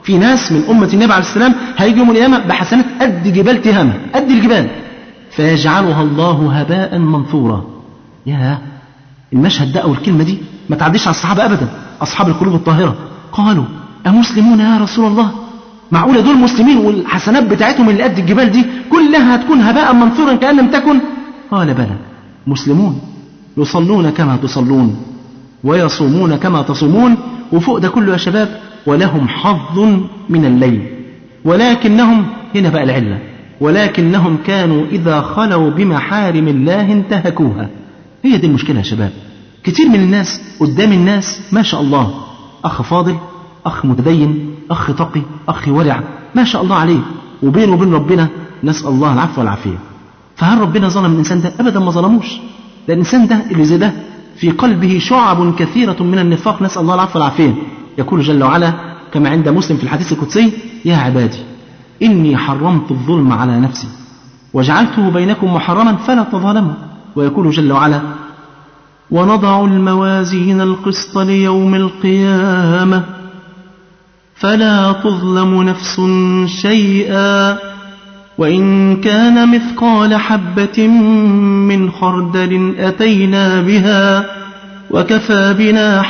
في ناس من أمة النبي عليه السلام هيجي يوم القيامة بحسنات قد جبال تهامة قد الجبال فيجعلها الله هباء منثورا يا المشهد ده أو الكلمة دي ما تعديش على الصحابة أبدا أصحاب القلوب الطاهرة قالوا أمسلمون يا رسول الله معقولة دول مسلمين والحسنات بتاعتهم اللي قد الجبال دي كلها هتكون هباء منثورا كأن لم تكن قال بلى مسلمون يصلون كما تصلون ويصومون كما تصومون وفوق ده كله يا شباب ولهم حظ من الليل ولكنهم هنا بقى العلة ولكنهم كانوا إذا خلوا بمحارم الله انتهكوها هي دي المشكلة يا شباب كتير من الناس قدام الناس ما شاء الله أخ فاضل أخ متدين أخ تقي أخ ورع ما شاء الله عليه وبينه وبين ربنا نسأل الله العفو والعافية فهل ربنا ظلم الإنسان ده أبدا ما ظلموش ده الإنسان ده اللي زي ده في قلبه شعب كثيرة من النفاق نسأل الله العفو والعافية يقول جل وعلا كما عند مسلم في الحديث القدسي يا عبادي إني حرمت الظلم على نفسي وجعلته بينكم محرما فلا تظالموا ويقول جل وعلا ونضع الموازين القسط ليوم القيامة فلا تظلم نفس شيئا وإن كان مثقال حبة من خردل أتينا بها وكفى بنا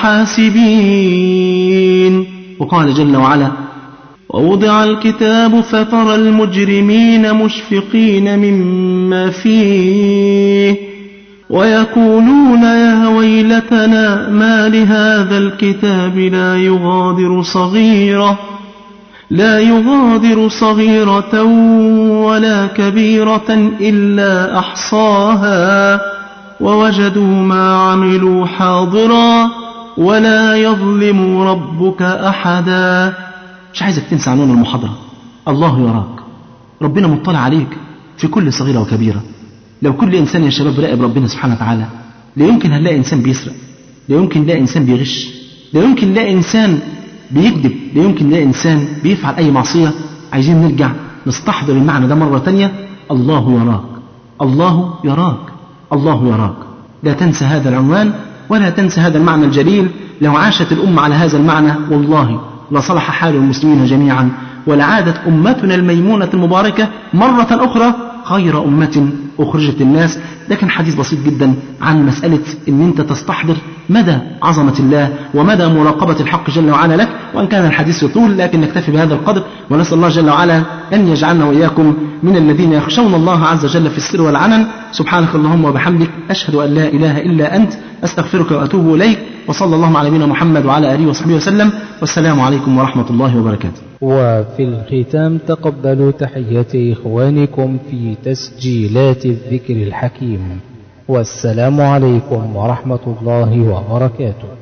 حاسبين وقال جل وعلا ووضع الكتاب فترى المجرمين مشفقين مما فيه ويقولون يا ويلتنا ما لهذا الكتاب لا يغادر صغيرة لا يغادر صغيرة ولا كبيرة إلا أحصاها ووجدوا ما عملوا حاضرا ولا يظلم ربك أحدا مش عايزك تنسى عنوان المحاضرة الله يراك ربنا مطلع عليك في كل صغيرة وكبيرة لو كل إنسان يا شباب راقب ربنا سبحانه وتعالى لا يمكن هنلاقي إنسان بيسرق لا يمكن نلاقي إنسان بيغش لا يمكن نلاقي إنسان بيكذب لا يمكن نلاقي إنسان بيفعل أي معصية عايزين نرجع نستحضر المعنى ده مرة تانية الله يراك الله يراك الله يراك لا تنسى هذا العنوان ولا تنسى هذا المعنى الجليل لو عاشت الأمة على هذا المعنى والله لصلح حال المسلمين جميعا ولعادت أمتنا الميمونة المباركة مرة أخرى خير أمة أخرجت الناس لكن حديث بسيط جدا عن مسألة أن أنت تستحضر مدى عظمة الله ومدى مراقبة الحق جل وعلا لك وأن كان الحديث يطول لكن نكتفي بهذا القدر ونسأل الله جل وعلا أن يجعلنا وإياكم من الذين يخشون الله عز وجل في السر والعلن سبحانك اللهم وبحمدك أشهد أن لا إله إلا أنت أستغفرك وأتوب إليك وصلى الله على نبينا محمد وعلى آله وصحبه وسلم والسلام عليكم ورحمة الله وبركاته وفي الختام تقبلوا تحية إخوانكم في تسجيلات الذكر الحكيم والسلام عليكم ورحمة الله وبركاته